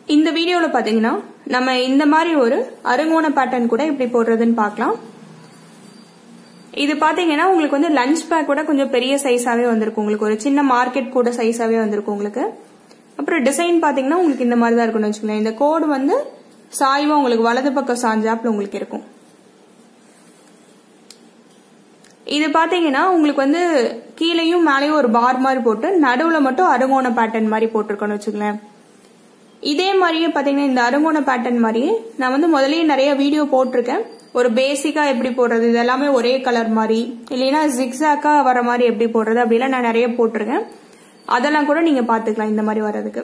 இந்த வீடியோவில் பார்த்தீங்கன்னா நம்ம இந்த மாதிரி ஒரு அருங்கோண பேட்டர்ன் கூட எப்படி போடுறதுன்னு பார்க்கலாம் இது பாத்தீங்கன்னா உங்களுக்கு வந்து லஞ்ச் பேக் கூட கொஞ்சம் பெரிய சைஸாவே வந்திருக்கும் உங்களுக்கு ஒரு சின்ன மார்க்கெட் கூட சைஸாவே வந்திருக்கும் உங்களுக்கு அப்புறம் டிசைன் பாத்தீங்கன்னா உங்களுக்கு இந்த மாதிரி தான் இருக்கும்னு வச்சுக்கோங்களேன் இந்த கோடு வந்து சாய்வா உங்களுக்கு வலது பக்கம் சாஞ்சாப்ல உங்களுக்கு இருக்கும் இது பாத்தீங்கன்னா உங்களுக்கு வந்து கீழேயும் மேலேயும் ஒரு பார் மாதிரி போட்டு நடுவுல மட்டும் அருங்கோண பேட்டர்ன் மாதிரி போட்டிருக்கோம்னு வச்சுக்கோங்களேன் இதே மாதிரியே பாத்தீங்கன்னா இந்த அருங்கோண பேட்டர்ன் மாதிரியே நான் வந்து முதல்லயே நிறைய வீடியோ போட்டிருக்கேன் ஒரு பேசிக்கா எப்படி போடுறது இது எல்லாமே ஒரே கலர் மாதிரி இல்லைன்னா ஜிக்ஸாக்கா வர மாதிரி எப்படி போடுறது அப்படிலாம் நான் நிறைய போட்டிருக்கேன் அதெல்லாம் கூட நீங்க பாத்துக்கலாம் இந்த மாதிரி வர்றதுக்கு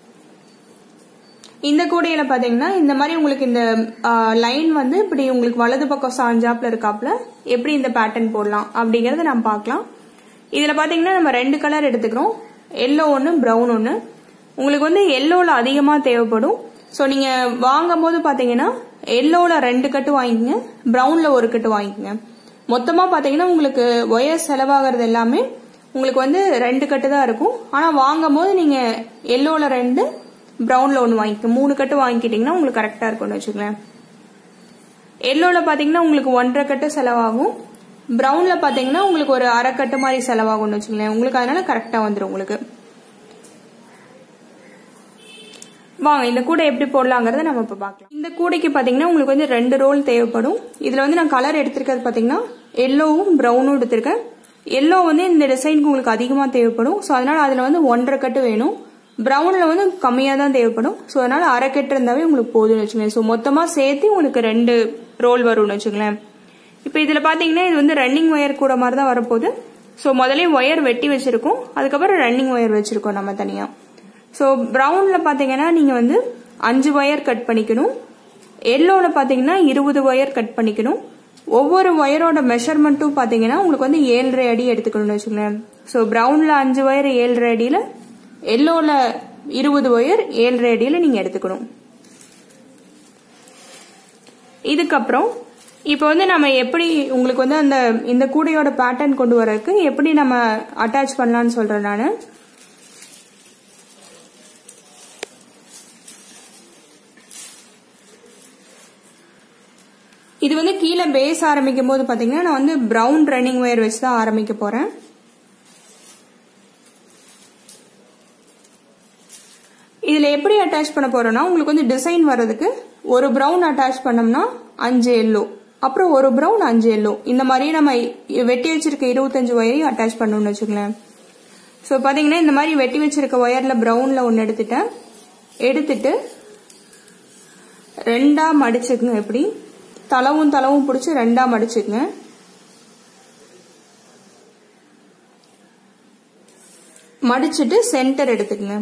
இந்த கூடையில பாத்தீங்கன்னா இந்த மாதிரி உங்களுக்கு இந்த லைன் வந்து இப்படி உங்களுக்கு வலது பக்கம் சாஞ்சாப்ல இருக்காப்ல எப்படி இந்த பேட்டர்ன் போடலாம் அப்படிங்கறத நம்ம பார்க்கலாம் இதுல பாத்தீங்கன்னா நம்ம ரெண்டு கலர் எடுத்துக்கிறோம் எல்லோ ஒன்னு பிரவுன் ஒன்னு உங்களுக்கு வந்து எல்லோல அதிகமா தேவைப்படும் ஸோ நீங்க வாங்கும் போது பாத்தீங்கன்னா எல்லோல ரெண்டு கட்டு வாங்கிக்கங்க பிரவுன்ல ஒரு கட்டு வாங்கிக்கங்க மொத்தமா பாத்தீங்கன்னா உங்களுக்கு ஒயர் செலவாகிறது எல்லாமே உங்களுக்கு வந்து ரெண்டு கட்டு தான் இருக்கும் ஆனா வாங்கும் போது நீங்க எல்லோல ரெண்டு பிரவுன்ல ஒன்று வாங்கிக்க மூணு கட்டு வாங்கிக்கிட்டீங்கன்னா உங்களுக்கு கரெக்டா இருக்கும்னு வச்சுக்கலேன் எல்லோல பாத்தீங்கன்னா உங்களுக்கு ஒன்றரை கட்டு செலவாகும் பிரவுன்ல பாத்தீங்கன்னா உங்களுக்கு ஒரு அரை கட்டு மாதிரி செலவாகும்னு வச்சுக்கலேன் உங்களுக்கு அதனால கரெக்டா வந்துடும் உங்களுக்கு வாங்க இந்த கூடை எப்படி போடலாங்கிறத நம்ம இப்ப பார்க்கலாம் இந்த கூடைக்கு பாத்தீங்கன்னா உங்களுக்கு வந்து ரெண்டு ரோல் தேவைப்படும் இதுல வந்து நான் கலர் எடுத்திருக்கிறது பாத்தீங்கன்னா எல்லோவும் பிரவுனும் எடுத்திருக்கேன் எல்லோ வந்து இந்த டிசைனுக்கு உங்களுக்கு அதிகமா தேவைப்படும் ஸோ அதனால அதுல வந்து ஒன்றரை கட்டு வேணும் பிரவுன்ல வந்து கம்மியா தான் தேவைப்படும் ஸோ அதனால அரை கட்டு இருந்தாவே உங்களுக்கு போதும்னு வச்சுக்கோங்களேன் ஸோ மொத்தமா சேர்த்து உங்களுக்கு ரெண்டு ரோல் வரும்னு வச்சுக்கோங்களேன் இப்போ இதுல பாத்தீங்கன்னா இது வந்து ரன்னிங் ஒயர் கூட மாதிரி தான் வரப்போகுது ஸோ முதலே ஒயர் வெட்டி வச்சிருக்கோம் அதுக்கப்புறம் ரன்னிங் ஒயர் வச்சிருக்கோம் நம்ம தனியா ஸோ ப்ரௌன்ல பார்த்தீங்கன்னா நீங்கள் வந்து அஞ்சு ஒயர் கட் பண்ணிக்கணும் எல்லோவில் பார்த்தீங்கன்னா இருபது ஒயர் கட் பண்ணிக்கணும் ஒவ்வொரு ஒயரோட மெஷர்மெண்ட்டும் பார்த்தீங்கன்னா உங்களுக்கு வந்து ஏழரை அடி எடுத்துக்கணும்னு வச்சுக்கோங்களேன் ஸோ ப்ரௌனில் அஞ்சு ஒயர் ஏழரை அடியில் எல்லோவில் இருபது ஒயர் ஏழரை அடியில் நீங்கள் எடுத்துக்கணும் இதுக்கப்புறம் இப்போ வந்து நம்ம எப்படி உங்களுக்கு வந்து அந்த இந்த கூடையோட பேட்டர்ன் கொண்டு வரதுக்கு எப்படி நம்ம அட்டாச் பண்ணலாம்னு சொல்றேன் நான் இது வந்து கீழே பேஸ் ஆரம்பிக்கும் போது பாத்தீங்கன்னா நான் வந்து பிரவுன் ரன்னிங் ஒயர் வச்சு தான் ஆரம்பிக்க போறேன் இதுல எப்படி அட்டாச் பண்ண போறோம்னா உங்களுக்கு வந்து டிசைன் வர்றதுக்கு ஒரு பிரவுன் அட்டாச் பண்ணோம்னா அஞ்சு எல்லோ அப்புறம் ஒரு பிரவுன் அஞ்சு எல்லோ இந்த மாதிரி நம்ம வெட்டி வச்சிருக்க இருபத்தஞ்சு ஒயரையும் அட்டாச் பண்ணணும்னு வச்சுக்கலேன் ஸோ பாத்தீங்கன்னா இந்த மாதிரி வெட்டி வச்சிருக்க ஒயர்ல பிரவுன்ல ஒன்று எடுத்துட்டேன் எடுத்துட்டு ரெண்டா மடிச்சுக்குங்க எப்படி தளவும் தளவும் பிடிச்சி ரெண்டா மடிச்சுக்குங்க மடிச்சுட்டு சென்டர் எடுத்துக்கங்க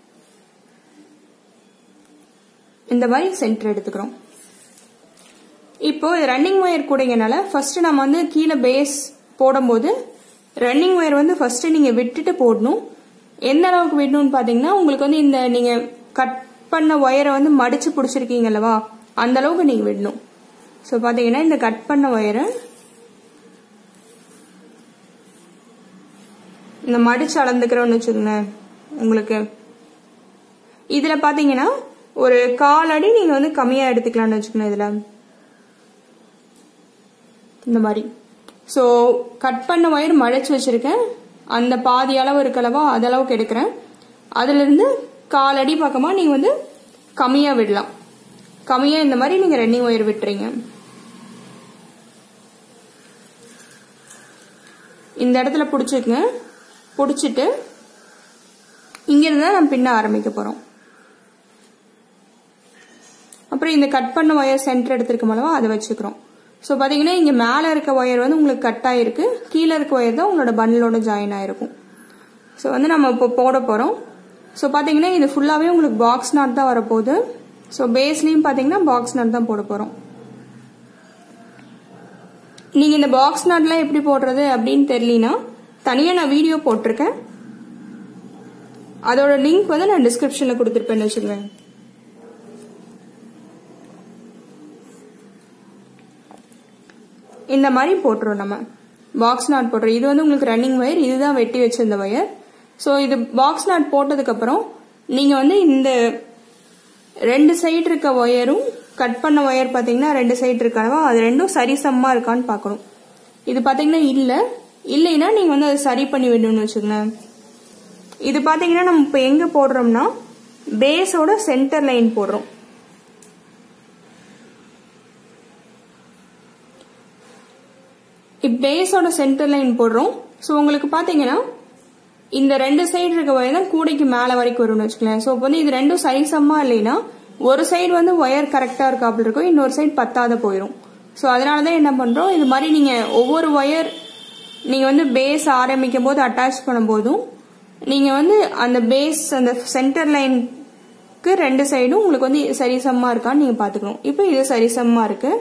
இந்த மாதிரி சென்டர் எடுத்துக்கிறோம் இப்போ ரன்னிங் ஒயர் கூடங்கனால ஃபர்ஸ்ட் நம்ம வந்து கீழே பேஸ் போடும்போது ரன்னிங் ஒயர் வந்து ஃபர்ஸ்ட் நீங்க விட்டுட்டு போடணும் எந்த அளவுக்கு விடணும்னு பாத்தீங்கன்னா உங்களுக்கு வந்து இந்த நீங்க கட் பண்ண ஒயரை வந்து மடிச்சு பிடிச்சிருக்கீங்க அல்லவா அந்த அளவுக்கு நீங்க விடணும் ஸோ பார்த்தீங்கன்னா இந்த கட் பண்ண ஒயரை இந்த மடிச்சு அளந்துக்கிறோம்னு வச்சுக்கோங்க உங்களுக்கு இதுல பாத்தீங்கன்னா ஒரு கால் அடி நீங்க வந்து கம்மியா எடுத்துக்கலாம்னு வச்சுக்கணும் இதுல இந்த மாதிரி ஸோ கட் பண்ண ஒயர் மடிச்சு வச்சிருக்கேன் அந்த பாதி அளவு இருக்கலவா அது அளவுக்கு எடுக்கிறேன் அதுல இருந்து கால் அடி பக்கமா நீங்க வந்து கம்மியா விடலாம் கம்மியா இந்த மாதிரி நீங்க ரன்னிங் ஒயர் விட்டுறீங்க இந்த இடத்துல பிடிச்சிக்குங்க பிடிச்சிட்டு இங்கிருந்து தான் நம்ம பின்ன ஆரம்பிக்க போறோம் அப்புறம் இந்த கட் பண்ண ஒயர் சென்டர் எடுத்திருக்கோம் அல்லவா அதை வச்சுக்கிறோம் ஸோ பார்த்தீங்கன்னா இங்கே மேலே இருக்க ஒயர் வந்து உங்களுக்கு கட் ஆயிருக்கு கீழே இருக்க ஒயர் தான் உங்களோட பண்டிலோட ஜாயின் ஆயிருக்கும் ஸோ வந்து நம்ம இப்போ போட போகிறோம் ஸோ பார்த்தீங்கன்னா இது ஃபுல்லாகவே உங்களுக்கு பாக்ஸ் நாட் தான் வரப்போகுது ஸோ பேஸ்லேயும் பார்த்தீங்கன்னா பாக்ஸ் நாட் தான் போட போகிறோம் நீங்கள் இந்த பாக்ஸ் நாட்லாம் எப்படி போடுறது அப்படின்னு தெரியலனா தனியாக நான் வீடியோ போட்டிருக்கேன் அதோட லிங்க் வந்து நான் டிஸ்கிரிப்ஷனில் கொடுத்துருப்பேன்னு வச்சுக்கோங்க இந்த மாதிரி போட்டுரும் நம்ம பாக்ஸ் நாட் போட்டுரும் இது வந்து உங்களுக்கு ரன்னிங் ஒயர் இதுதான் வெட்டி வச்சிருந்த ஒயர் ஸோ இது பாக்ஸ் நாட் போட்டதுக்கு அப்புறம் நீங்க வந்து இந்த ரெண்டு சைடு இருக்க ஒயரும் கட் பண்ண ஒயர் பார்த்தீங்கன்னா ரெண்டு சைடு இருக்கானவா அது ரெண்டும் சரிசமமா இருக்கான்னு பார்க்கணும் இது பார்த்தீங்கன்னா இல்லை இல்லைன்னா நீங்கள் வந்து அதை சரி பண்ணி விடணும்னு வச்சுக்கோங்களேன் இது பார்த்தீங்கன்னா நம்ம இப்போ எங்கே போடுறோம்னா பேஸோட சென்டர் லைன் போடுறோம் இப்போ பேஸோட சென்டர் லைன் போடுறோம் ஸோ உங்களுக்கு பார்த்தீங்கன்னா இந்த ரெண்டு சைடு இருக்க ஒயர் தான் கூடைக்கு மேலே வரைக்கும் வரும்னு வச்சுக்கலாம் ஸோ இப்போ வந்து இது ரெண்டும் சரிசமா இல்லைன்னா ஒரு சைடு வந்து ஒயர் கரெக்டாக இருக்காப்புல இருக்கும் இன்னொரு சைடு பத்தாத போயிடும் ஸோ அதனால தான் என்ன பண்ணுறோம் இது மாதிரி நீங்கள் ஒவ்வொரு ஒயர் நீங்கள் வந்து பேஸ் ஆரம்பிக்கும் போது அட்டாச் பண்ணும்போதும் நீங்கள் வந்து அந்த பேஸ் அந்த சென்டர் லைனுக்கு ரெண்டு சைடும் உங்களுக்கு வந்து சரிசமமாக இருக்கான்னு நீங்கள் பார்த்துக்கணும் இப்போ இது சரிசமமாக இருக்குது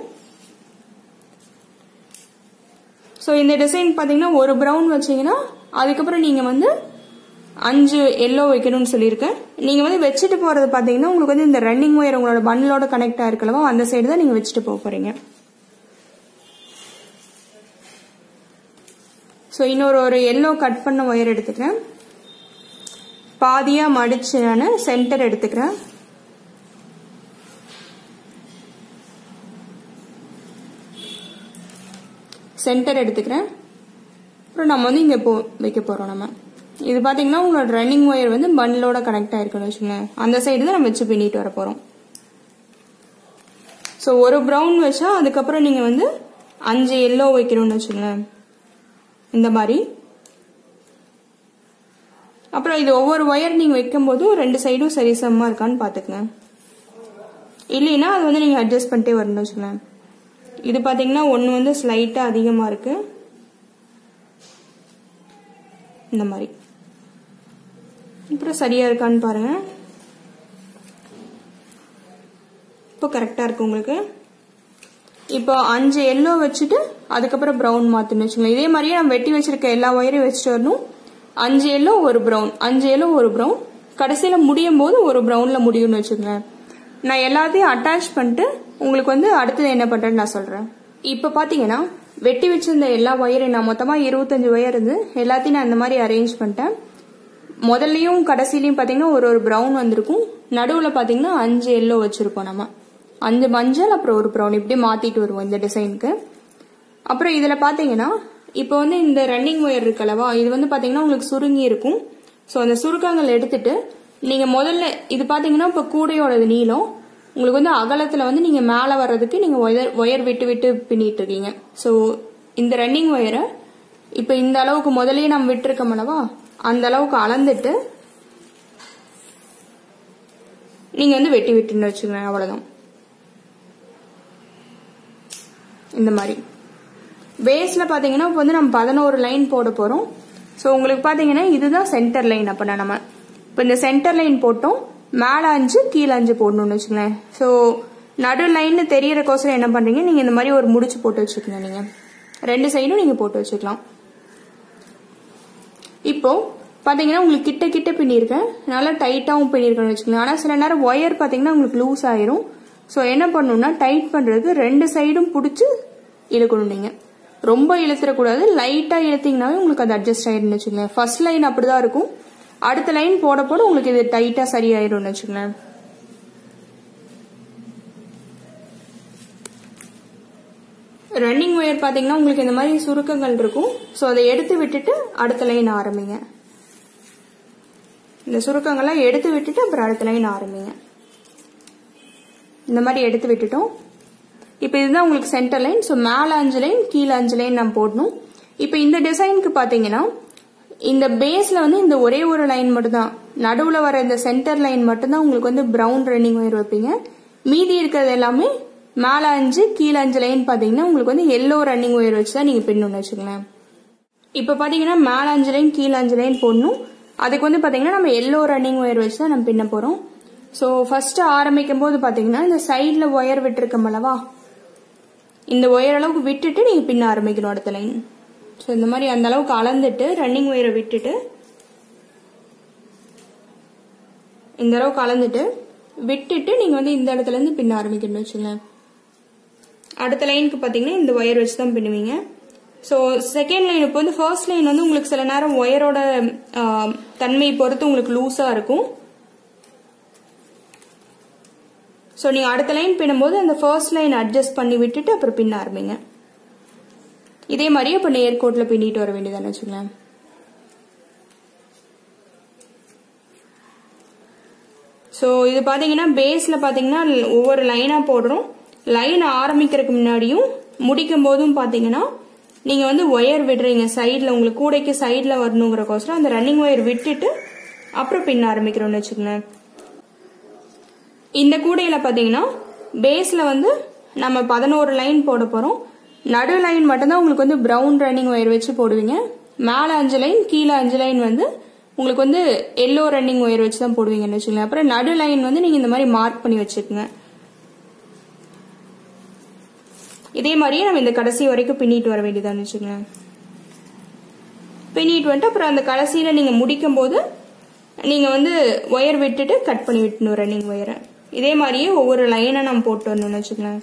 ஸோ இந்த டிசைன் பார்த்தீங்கன்னா ஒரு ப்ரௌன் வச்சீங்கன்னா அதுக்கப்புறம் நீங்கள் வந்து அஞ்சு எல்லோ வைக்கணும்னு சொல்லியிருக்கேன் நீங்கள் வந்து வச்சுட்டு போகிறது பார்த்தீங்கன்னா உங்களுக்கு வந்து இந்த ரன்னிங் ஒயர் உங்களோட பண்டிலோட கனெக்ட் ஆயிருக்கலவோ அந்த சைடு தான் நீங்கள் வச்சுட்டு போக போகிறீங்க ஸோ இன்னொரு ஒரு எல்லோ கட் பண்ண ஒயர் எடுத்துக்கிறேன் பாதியாக மடிச்சு நான் சென்டர் எடுத்துக்கிறேன் சென்டர் எடுத்துக்கிறேன் அப்புறம் நம்ம வந்து இங்கே போ வைக்க போகிறோம் நம்ம இது பார்த்தீங்கன்னா உங்களோட ரன்னிங் ஒயர் வந்து பண்டிலோட கனெக்ட் ஆயிருக்குன்னு வச்சுக்கோங்களேன் அந்த சைடு தான் நம்ம வச்சு பின்னிட்டு வர போகிறோம் ஸோ ஒரு ப்ரௌன் வச்சா அதுக்கப்புறம் நீங்கள் வந்து அஞ்சு எல்லோ வைக்கணும்னு வச்சுக்கோங்களேன் இந்த மாதிரி அப்புறம் இது ஒவ்வொரு ஒயர் நீங்கள் வைக்கும்போதும் ரெண்டு சைடும் சரிசமமாக இருக்கான்னு பார்த்துக்குங்க இல்லைன்னா அது வந்து நீங்கள் அட்ஜஸ்ட் பண்ணிட்டே வரணும்னு வச்சுக்கோங்களேன் இது பார்த்தீங்கன்னா ஒன்று வந்து ஸ்லைட்டாக அதிகமாக இருக்கு இந்த மாதிரி அப்புறம் சரியா இருக்கான்னு பாருங்க இப்போ கரெக்டாக இருக்கு உங்களுக்கு இப்போ அஞ்சு எல்லோ வச்சுட்டு அதுக்கப்புறம் ப்ரௌன் மாற்றணும் வச்சுக்கோங்களேன் இதே மாதிரியே நம்ம வெட்டி வச்சிருக்க எல்லா ஒயரையும் வச்சுட்டு வரணும் அஞ்சு எல்லோ ஒரு ப்ரௌன் அஞ்சு எல்லோ ஒரு ப்ரௌன் கடைசியில் முடியும் போது ஒரு ப்ரௌனில் முடியும்னு வச்சுக்கோங்களேன் நான் எல்லாத்தையும் அட்டாச் பண்ணிட்டு உங்களுக்கு வந்து அடுத்தது என்ன பண்ணுறேன்னு நான் சொல்கிறேன் இப்போ பார்த்தீங்கன்னா வெட்டி வச்சிருந்த எல்லா ஒயரையும் நான் மொத்தமாக இருபத்தஞ்சு ஒயர் இருந்து எல்லாத்தையும் நான் இந்த மாதிரி அரேஞ்ச் பண்ணிட்டேன் முதல்லையும் கடைசிலையும் பார்த்தீங்கன்னா ஒரு ஒரு ப்ரௌன் வந்திருக்கும் நடுவில் பார்த்தீங்கன்னா அஞ்சு எல்லோ வச்சுருப்போம் நம்ம அஞ்சு மஞ்சள் அப்புறம் ஒரு ப்ரௌன் இப்படி மாற்றிட்டு வருவோம் இந்த டிசைனுக்கு அப்புறம் இதில் பார்த்தீங்கன்னா இப்போ வந்து இந்த ரன்னிங் ஒயர் இருக்கல்லவா இது வந்து பார்த்தீங்கன்னா உங்களுக்கு சுருங்கி இருக்கும் ஸோ அந்த சுருக்கங்கள் எடுத்துட்டு நீங்கள் முதல்ல இது பார்த்தீங்கன்னா இப்போ கூடையோட நீளம் உங்களுக்கு வந்து அகலத்தில் வந்து நீங்கள் மேலே வர்றதுக்கு நீங்கள் ஒயர் ஒயர் விட்டு விட்டு பின்னிட்டு இருக்கீங்க ஸோ இந்த ரன்னிங் ஒயரை இப்போ இந்த அளவுக்கு முதல்லயே நம்ம விட்டுருக்கோம் அல்லவா அந்த அளவுக்கு அளந்துட்டு நீங்கள் வந்து வெட்டி விட்டுன்னு வச்சுக்கோங்க அவ்வளோதான் இந்த மாதிரி பேஸில் பார்த்தீங்கன்னா இப்போ வந்து நம்ம பதினோரு லைன் போட போகிறோம் ஸோ உங்களுக்கு பார்த்தீங்கன்னா இதுதான் சென்டர் லைன் அப்படின்னா நம்ம இப்போ இந்த சென்டர் லைன் போட்டோம் மேலே அஞ்சு கீழே அஞ்சு போடணும்னு வச்சுக்கோங்களேன் ஸோ நடு லைன்னு தெரியறக்கோசரம் என்ன பண்ணுறீங்க நீங்கள் இந்த மாதிரி ஒரு முடிச்சு போட்டு வச்சுக்கோங்க நீங்கள் ரெண்டு சைடும் நீங்கள் போட்டு வச்சுக்கலாம் இப்போ பார்த்தீங்கன்னா உங்களுக்கு கிட்ட கிட்ட பின்னிருக்கேன் நல்லா டைட்டாகவும் பின்னிருக்கேன்னு வச்சுக்கோங்க ஆனால் சில நேரம் ஒயர் பார்த்தீங்கன்னா உங்களுக்கு லூஸ் ஆயிரும் ஸோ என்ன பண்ணணும்னா டைட் பண்ணுறதுக்கு ரெண்டு சைடும் பிடிச்சி இழுக்கணும் நீங்கள் ரொம்ப இழுத்துறக்கூடாது லைட்டாக இழுத்தீங்கனாவே உங்களுக்கு அது அட்ஜஸ்ட் ஆயிரும்னு வச்சுக்கோங்களேன் ஃபர்ஸ்ட் லைன் அப்படிதான் இருக்கும் அடுத்த லைன் போட போட உங்களுக்கு இது டைட்டாக சரியாயிரும்னு வச்சுக்கோங்களேன் ரன்னிங் ஒயர் பார்த்தீங்கன்னா உங்களுக்கு இந்த மாதிரி சுருக்கங்கள் இருக்கும் ஸோ அதை எடுத்து விட்டுட்டு அடுத்த லைன் ஆரம்பிங்க இந்த சுருக்கங்கள்லாம் எடுத்து விட்டுட்டு அப்புறம் அடுத்த லைன் ஆரம்பிங்க இந்த மாதிரி எடுத்து விட்டுட்டோம் இப்போ இதுதான் உங்களுக்கு சென்டர் லைன் ஸோ மேலே அஞ்சு லைன் கீழே அஞ்சு லைன் நம்ம போடணும் இப்போ இந்த டிசைனுக்கு பார்த்தீங்கன்னா இந்த பேஸில் வந்து இந்த ஒரே ஒரு லைன் மட்டும்தான் நடுவில் வர இந்த சென்டர் லைன் மட்டும்தான் உங்களுக்கு வந்து ப்ரௌன் ரன்னிங் ஒயர் வைப்பீங்க மீதி இருக்கிறது எல்லாமே மேலே அஞ்சு கீழே அஞ்சு லைன் பார்த்தீங்கன்னா உங்களுக்கு வந்து எல்லோ ரன்னிங் ஒயர் வச்சு தான் நீங்கள் பின்னணும்னு வச்சுக்கலாம் இப்போ பார்த்தீங்கன்னா மேலே அஞ்சு லைன் கீழே அஞ்சு லைன் போடணும் அதுக்கு வந்து பார்த்தீங்கன்னா நம்ம எல்லோ ரன்னிங் ஒயர் வச்சு தான் நம்ம பின்ன போகிறோம் ஸோ ஃபர்ஸ்ட் ஆரம்பிக்கும் போது பார்த்தீங்கன்னா இந்த சைடில் ஒயர் விட்டுருக்கோம் அல்லவா இந்த ஒயர் அளவுக்கு விட்டுட்டு நீங்கள் பின்ன ஆரம்பிக்கணும் அடுத்த லைன் ஸோ இந்த மாதிரி அந்த அளவுக்கு அளந்துட்டு ரன்னிங் ஒயரை விட்டுட்டு இந்த அளவுக்கு அளந்துட்டு விட்டுட்டு நீங்கள் வந்து இந்த இடத்துல இருந்து பின்ன ஆரம்பிக்கணும்னு வச்சுங்களேன் அடுத்த லைனுக்கு பார்த்தீங்கன்னா இந்த ஒயர் வச்சு தான் பின்னுவீங்க ஸோ செகண்ட் லைன் இப்போ வந்து ஃபர்ஸ்ட் லைன் வந்து உங்களுக்கு சில நேரம் ஒயரோட தன்மையை பொறுத்து உங்களுக்கு லூஸாக இருக்கும் ஸோ நீங்கள் அடுத்த லைன் பின்னும்போது அந்த ஃபர்ஸ்ட் லைன் அட்ஜஸ்ட் பண்ணி விட்டுட்டு அப்புறம் பின்ன ஆரம்பிங்க இதே மாதிரியே இப்போ நேர்கோட்டில் பின்னிட்டு வர வேண்டியதானே வச்சுங்களேன் ஸோ இது பார்த்தீங்கன்னா பேஸில் பார்த்தீங்கன்னா ஒவ்வொரு லைனாக போடுறோம் லைன் ஆரம்பிக்கிறதுக்கு முன்னாடியும் முடிக்கும் போதும் பார்த்தீங்கன்னா நீங்கள் வந்து ஒயர் விடுறீங்க சைடில் உங்களுக்கு கூடைக்கு சைடில் வரணுங்கிறக்கோசரம் அந்த ரன்னிங் ஒயர் விட்டுட்டு அப்புறம் பின்ன ஆரம்பிக்கிறோம்னு வச்சுக்கோங்களேன் இந்த கூடையில் பார்த்தீங்கன்னா பேஸில் வந்து நம்ம பதினோரு லைன் போட போகிறோம் நடு லைன் மட்டும்தான் உங்களுக்கு வந்து ப்ரௌன் ரன்னிங் ஒயர் வச்சு போடுவீங்க மேலே அஞ்சு லைன் கீழே அஞ்சு லைன் வந்து உங்களுக்கு வந்து எல்லோ ரன்னிங் ஒயர் வச்சு தான் போடுவீங்கன்னு வச்சுக்கோங்க அப்புறம் நடு லைன் வந்து நீங்கள் இந்த மாதிரி மார்க் பண்ணி வச்சுக்கோங்க இதே மாதிரியே நம்ம இந்த கடைசி வரைக்கும் பின்னிட்டு வர வேண்டியதான்னு வச்சுக்கோங்க பின்னிட்டு வந்துட்டு அப்புறம் அந்த கடைசியில் நீங்கள் முடிக்கும் போது நீங்கள் வந்து ஒயர் விட்டுட்டு கட் பண்ணி விட்டணும் ரன்னிங் ஒயரை இதே மாதிரியே ஒவ்வொரு லைனை நம்ம போட்டு வரணும்னு வச்சுக்கலாம்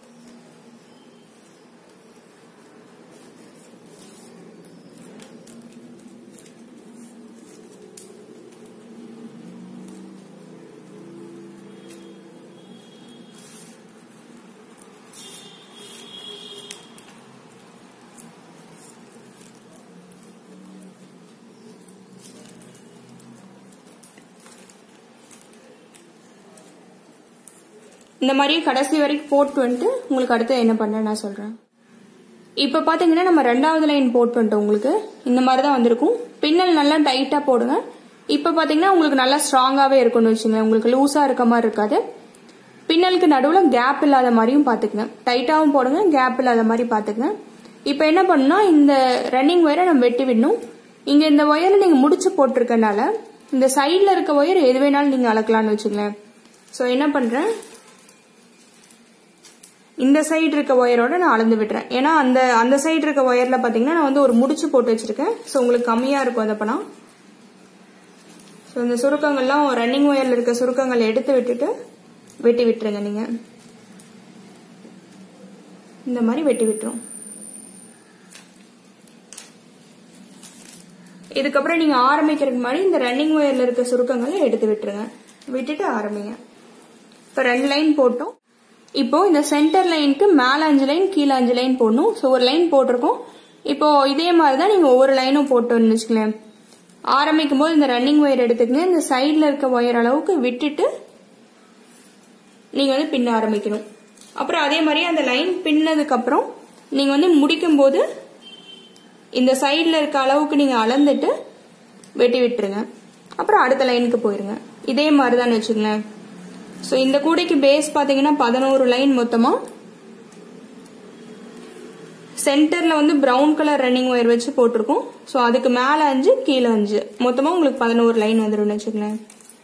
இந்த மாதிரி கடைசி வரைக்கும் போட்டு வந்துட்டு உங்களுக்கு அடுத்து என்ன பண்ண நான் சொல்றேன் இப்போ பார்த்தீங்கன்னா நம்ம ரெண்டாவது லைன் போட்டு வந்துட்டோம் உங்களுக்கு இந்த மாதிரி தான் வந்திருக்கும் பின்னல் நல்லா டைட்டாக போடுங்க இப்போ பார்த்தீங்கன்னா உங்களுக்கு நல்லா ஸ்ட்ராங்காகவே இருக்கும்னு வச்சுங்க உங்களுக்கு லூஸாக இருக்க மாதிரி இருக்காது பின்னலுக்கு நடுவில் கேப் இல்லாத மாதிரியும் பார்த்துக்குங்க டைட்டாகவும் போடுங்க கேப் இல்லாத மாதிரி பார்த்துக்குங்க இப்போ என்ன பண்ணணும்னா இந்த ரன்னிங் ஒயரை நம்ம வெட்டி விடணும் இங்கே இந்த ஒயரை நீங்கள் முடிச்சு போட்டிருக்கனால இந்த சைடில் இருக்க ஒயர் எது வேணாலும் நீங்கள் அளக்கலாம்னு வச்சுங்களேன் ஸோ என்ன பண்ணுறேன் இந்த சைடு இருக்க ஒயரோட நான் அளந்து விடுறேன் ஏன்னா அந்த அந்த சைடு இருக்க ஒயர்ல பாத்தீங்கன்னா நான் வந்து ஒரு முடிச்சு போட்டு வச்சிருக்கேன் ஸோ உங்களுக்கு கம்மியா இருக்கும் அதை பண்ணா ஸோ இந்த சுருக்கங்கள்லாம் ரன்னிங் ஒயர்ல இருக்க சுருக்கங்களை எடுத்து விட்டுட்டு வெட்டி விட்டுருங்க நீங்க இந்த மாதிரி வெட்டி விட்டுரும் இதுக்கப்புறம் நீங்க ஆரம்பிக்கிறதுக்கு முன்னாடி இந்த ரன்னிங் ஒயர்ல இருக்க சுருக்கங்களை எடுத்து விட்டுருங்க விட்டுட்டு ஆரம்பிங்க இப்போ ரெண்டு லைன் போட்டோம் இப்போ இந்த சென்டர் லைனுக்கு மேல அஞ்சு லைன் கீழே அஞ்சு லைன் போடணும் ஸோ ஒரு லைன் போட்டிருக்கோம் இப்போ இதே மாதிரி தான் நீங்க ஒவ்வொரு லைனும் போட்டோம்னு வச்சுக்கலேன் ஆரம்பிக்கும் போது இந்த ரன்னிங் ஒயர் எடுத்துக்கங்க இந்த சைடில் இருக்க ஒயர் அளவுக்கு விட்டுட்டு நீங்க வந்து பின்ன ஆரம்பிக்கணும் அப்புறம் அதே மாதிரி அந்த லைன் பின்னதுக்கு அப்புறம் நீங்க வந்து முடிக்கும் போது இந்த சைடில் இருக்க அளவுக்கு நீங்க அளந்துட்டு வெட்டி விட்டுருங்க அப்புறம் அடுத்த லைனுக்கு போயிருங்க இதே மாதிரி தான் வச்சுங்களேன் ஸோ இந்த கூடைக்கு பேஸ் பார்த்தீங்கன்னா பதினோரு லைன் மொத்தமாக சென்டரில் வந்து ப்ரௌன் கலர் ரன்னிங் ஒயர் வச்சு போட்டிருக்கோம் ஸோ அதுக்கு மேலே அஞ்சு கீழே அஞ்சு மொத்தமாக உங்களுக்கு பதினோரு லைன் வந்துடும் வச்சுக்கலேன்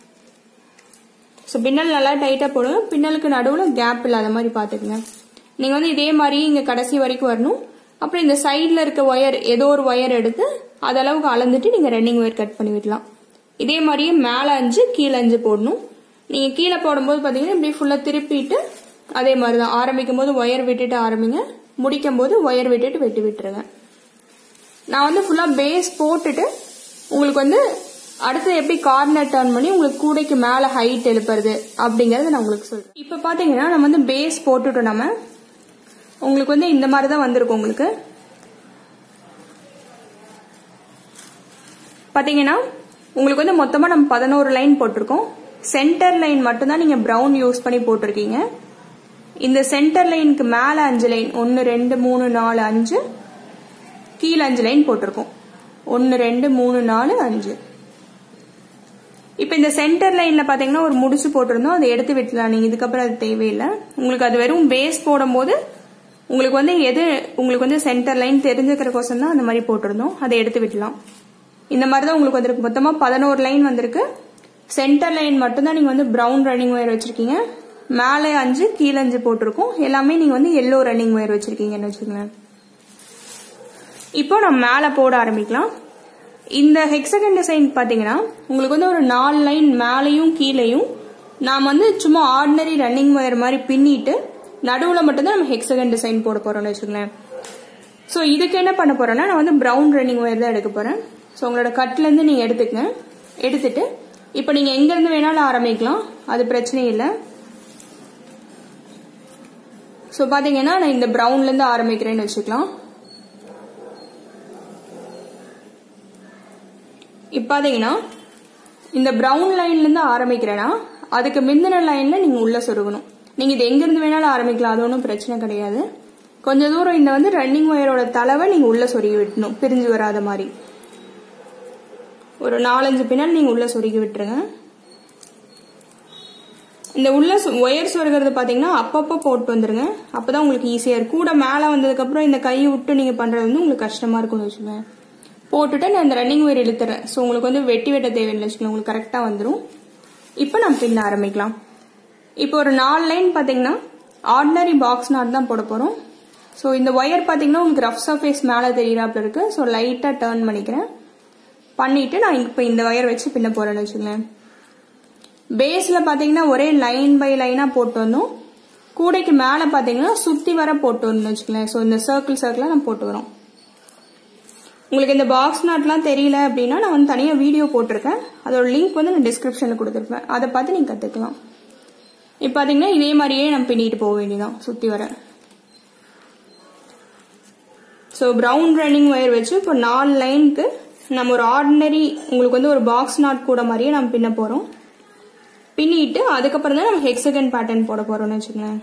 ஸோ பின்னல் நல்லா டைட்டாக போடுங்க பின்னலுக்கு நடுவில் கேப் இல்லாத மாதிரி பார்த்துக்குங்க நீங்கள் வந்து இதே மாதிரி இங்கே கடைசி வரைக்கும் வரணும் அப்புறம் இந்த சைடில் இருக்க ஒயர் ஏதோ ஒரு ஒயர் எடுத்து அதளவுக்கு அளந்துட்டு நீங்கள் ரன்னிங் ஒயர் கட் பண்ணி விடலாம் இதே மாதிரியே மேலே அஞ்சு கீழே அஞ்சு போடணும் நீங்கள் கீழே போடும்போது பார்த்தீங்கன்னா இப்படி ஃபுல்லாக திருப்பிட்டு அதே மாதிரி தான் ஆரம்பிக்கும் போது ஒயர் விட்டுட்டு ஆரம்பிங்க முடிக்கும் போது ஒயர் விட்டுட்டு வெட்டி விட்டுருங்க நான் வந்து ஃபுல்லாக பேஸ் போட்டுட்டு உங்களுக்கு வந்து அடுத்து எப்படி கார்னர் டர்ன் பண்ணி உங்களுக்கு கூடைக்கு மேலே ஹைட் எழுப்புறது அப்படிங்கறத நான் உங்களுக்கு சொல்றேன் இப்போ பார்த்தீங்கன்னா நம்ம வந்து பேஸ் போட்டுட்டோம் நம்ம உங்களுக்கு வந்து இந்த மாதிரி தான் வந்திருக்கும் உங்களுக்கு பார்த்தீங்கன்னா உங்களுக்கு வந்து மொத்தமாக நம்ம பதினோரு லைன் போட்டிருக்கோம் சென்டர் லைன் மட்டும்தான் நீங்கள் ப்ரௌன் யூஸ் பண்ணி போட்டிருக்கீங்க இந்த சென்டர் லைனுக்கு மேலே அஞ்சு லைன் ஒன்று ரெண்டு மூணு நாலு அஞ்சு கீழே அஞ்சு லைன் போட்டிருக்கோம் ஒன்று ரெண்டு மூணு நாலு அஞ்சு இப்போ இந்த சென்டர் லைனில் பார்த்தீங்கன்னா ஒரு முடிச்சு போட்டிருந்தோம் அதை எடுத்து விட்டுலாம் நீங்கள் இதுக்கப்புறம் அது தேவையில்லை உங்களுக்கு அது வெறும் பேஸ் போடும்போது உங்களுக்கு வந்து எது உங்களுக்கு வந்து சென்டர் லைன் தெரிஞ்சுக்கிறக்கோசம் தான் அந்த மாதிரி போட்டிருந்தோம் அதை எடுத்து விடலாம் இந்த மாதிரி தான் உங்களுக்கு வந்திருக்கு மொத்தமாக பதினோரு லைன் வந்திருக்கு சென்டர் லைன் மட்டும்தான் நீங்கள் வந்து ப்ரௌன் ரன்னிங் ஒயர் வச்சிருக்கீங்க மேலே அஞ்சு கீழே அஞ்சு போட்டிருக்கோம் எல்லாமே நீங்கள் வந்து எல்லோ ரன்னிங் ஒயர் வச்சிருக்கீங்கன்னு வச்சுக்கோங்களேன் இப்போ நம்ம மேலே போட ஆரம்பிக்கலாம் இந்த ஹெக்ஸகன் டிசைன் பார்த்தீங்கன்னா உங்களுக்கு வந்து ஒரு நாலு லைன் மேலேயும் கீழேயும் நாம் வந்து சும்மா ஆர்டினரி ரன்னிங் ஒயர் மாதிரி பின்னிட்டு நடுவில் மட்டும்தான் நம்ம ஹெக்ஸகன் டிசைன் போட போகிறோம்னு வச்சுக்கோங்களேன் ஸோ இதுக்கு என்ன பண்ண போறேன்னா நான் வந்து ப்ரௌன் ரன்னிங் ஒயர் தான் எடுக்க போகிறேன் ஸோ உங்களோட கட்லேருந்து நீங்கள் எடுத்துக்கங்க எடுத்துட்டு இப்போ நீங்கள் எங்கேருந்து வேணாலும் ஆரம்பிக்கலாம் அது பிரச்சனை இல்லை ஸோ பார்த்தீங்கன்னா நான் இந்த ப்ரௌன்லேருந்து ஆரம்பிக்கிறேன்னு வச்சுக்கலாம் இப்போ பார்த்தீங்கன்னா இந்த ப்ரௌன் லைன்லேருந்து ஆரம்பிக்கிறேன்னா அதுக்கு முந்தின லைனில் நீங்கள் உள்ளே சொருகணும் நீங்கள் இது எங்கேருந்து வேணாலும் ஆரம்பிக்கலாம் அது ஒன்றும் பிரச்சனை கிடையாது கொஞ்ச தூரம் இந்த வந்து ரன்னிங் ஒயரோட தலைவை நீங்கள் உள்ளே சொருகி விட்டணும் பிரிஞ்சு வராத மாதிரி ஒரு நாலஞ்சு பின்னல் நீங்கள் உள்ளே சொருகி விட்டுருங்க இந்த உள்ள ஒயர் சொருகிறது பார்த்தீங்கன்னா அப்பப்போ போட்டு வந்துருங்க அப்பதான் உங்களுக்கு ஈஸியாக இருக்கும் கூட மேலே வந்ததுக்கப்புறம் இந்த கையை விட்டு நீங்கள் பண்ணுறது வந்து உங்களுக்கு கஷ்டமாக இருக்கும்னு வச்சுக்கோங்க போட்டுட்டு நான் இந்த ரன்னிங் ஒயர் இழுத்துறேன் ஸோ உங்களுக்கு வந்து வெட்டி வெட்ட தேவையில்லை வச்சுக்கோங்க உங்களுக்கு கரெக்டாக வந்துடும் இப்போ நம்ம பின்ன ஆரம்பிக்கலாம் இப்போ ஒரு நாலு லைன் பார்த்தீங்கன்னா ஆர்டினரி பாக்ஸ் நாட் தான் போட போகிறோம் ஸோ இந்த ஒயர் பார்த்தீங்கன்னா உங்களுக்கு ரஃப் சர்ஃபேஸ் மேலே தெரியறாப்புல இருக்கு ஸோ லைட்டாக டேர்ன் பண்ணிக்கிறேன் பண்ணிட்டு நான் இப்போ இந்த ஒயர் வச்சு பின்ன போறேன்னு வச்சுக்கோங்களேன் பேஸில் பார்த்தீங்கன்னா ஒரே லைன் பை லைனாக போட்டு வந்தோம் கூடைக்கு மேலே பார்த்தீங்கன்னா சுற்றி வர போட்டு வரணும்னு வச்சுக்கோங்களேன் ஸோ இந்த சர்க்கிள் சர்க்கிளாக நான் போட்டு வரோம் உங்களுக்கு இந்த பாக்ஸ் நாட்லாம் தெரியல அப்படின்னா நான் வந்து தனியாக வீடியோ போட்டிருக்கேன் அதோட லிங்க் வந்து நான் டிஸ்கிரிப்ஷனில் கொடுத்துருப்பேன் அதை பார்த்து நீங்கள் கற்றுக்கலாம் இப்போ பார்த்தீங்கன்னா இதே மாதிரியே நம்ம பின்னிட்டு போக வேண்டியதான் சுற்றி வர ஸோ ப்ரௌன் ரன்னிங் ஒயர் வச்சு இப்போ நாலு லைனுக்கு நம்ம ஒரு ஆர்டினரி உங்களுக்கு வந்து ஒரு பாக்ஸ் நாட் கூட மாதிரியே நம்ம பின்ன போகிறோம் பின்னிட்டு அதுக்கப்புறம் தான் நம்ம ஹெக்ஸகன் பேட்டர்ன் போட போகிறோம்னு வச்சுக்கோங்களேன்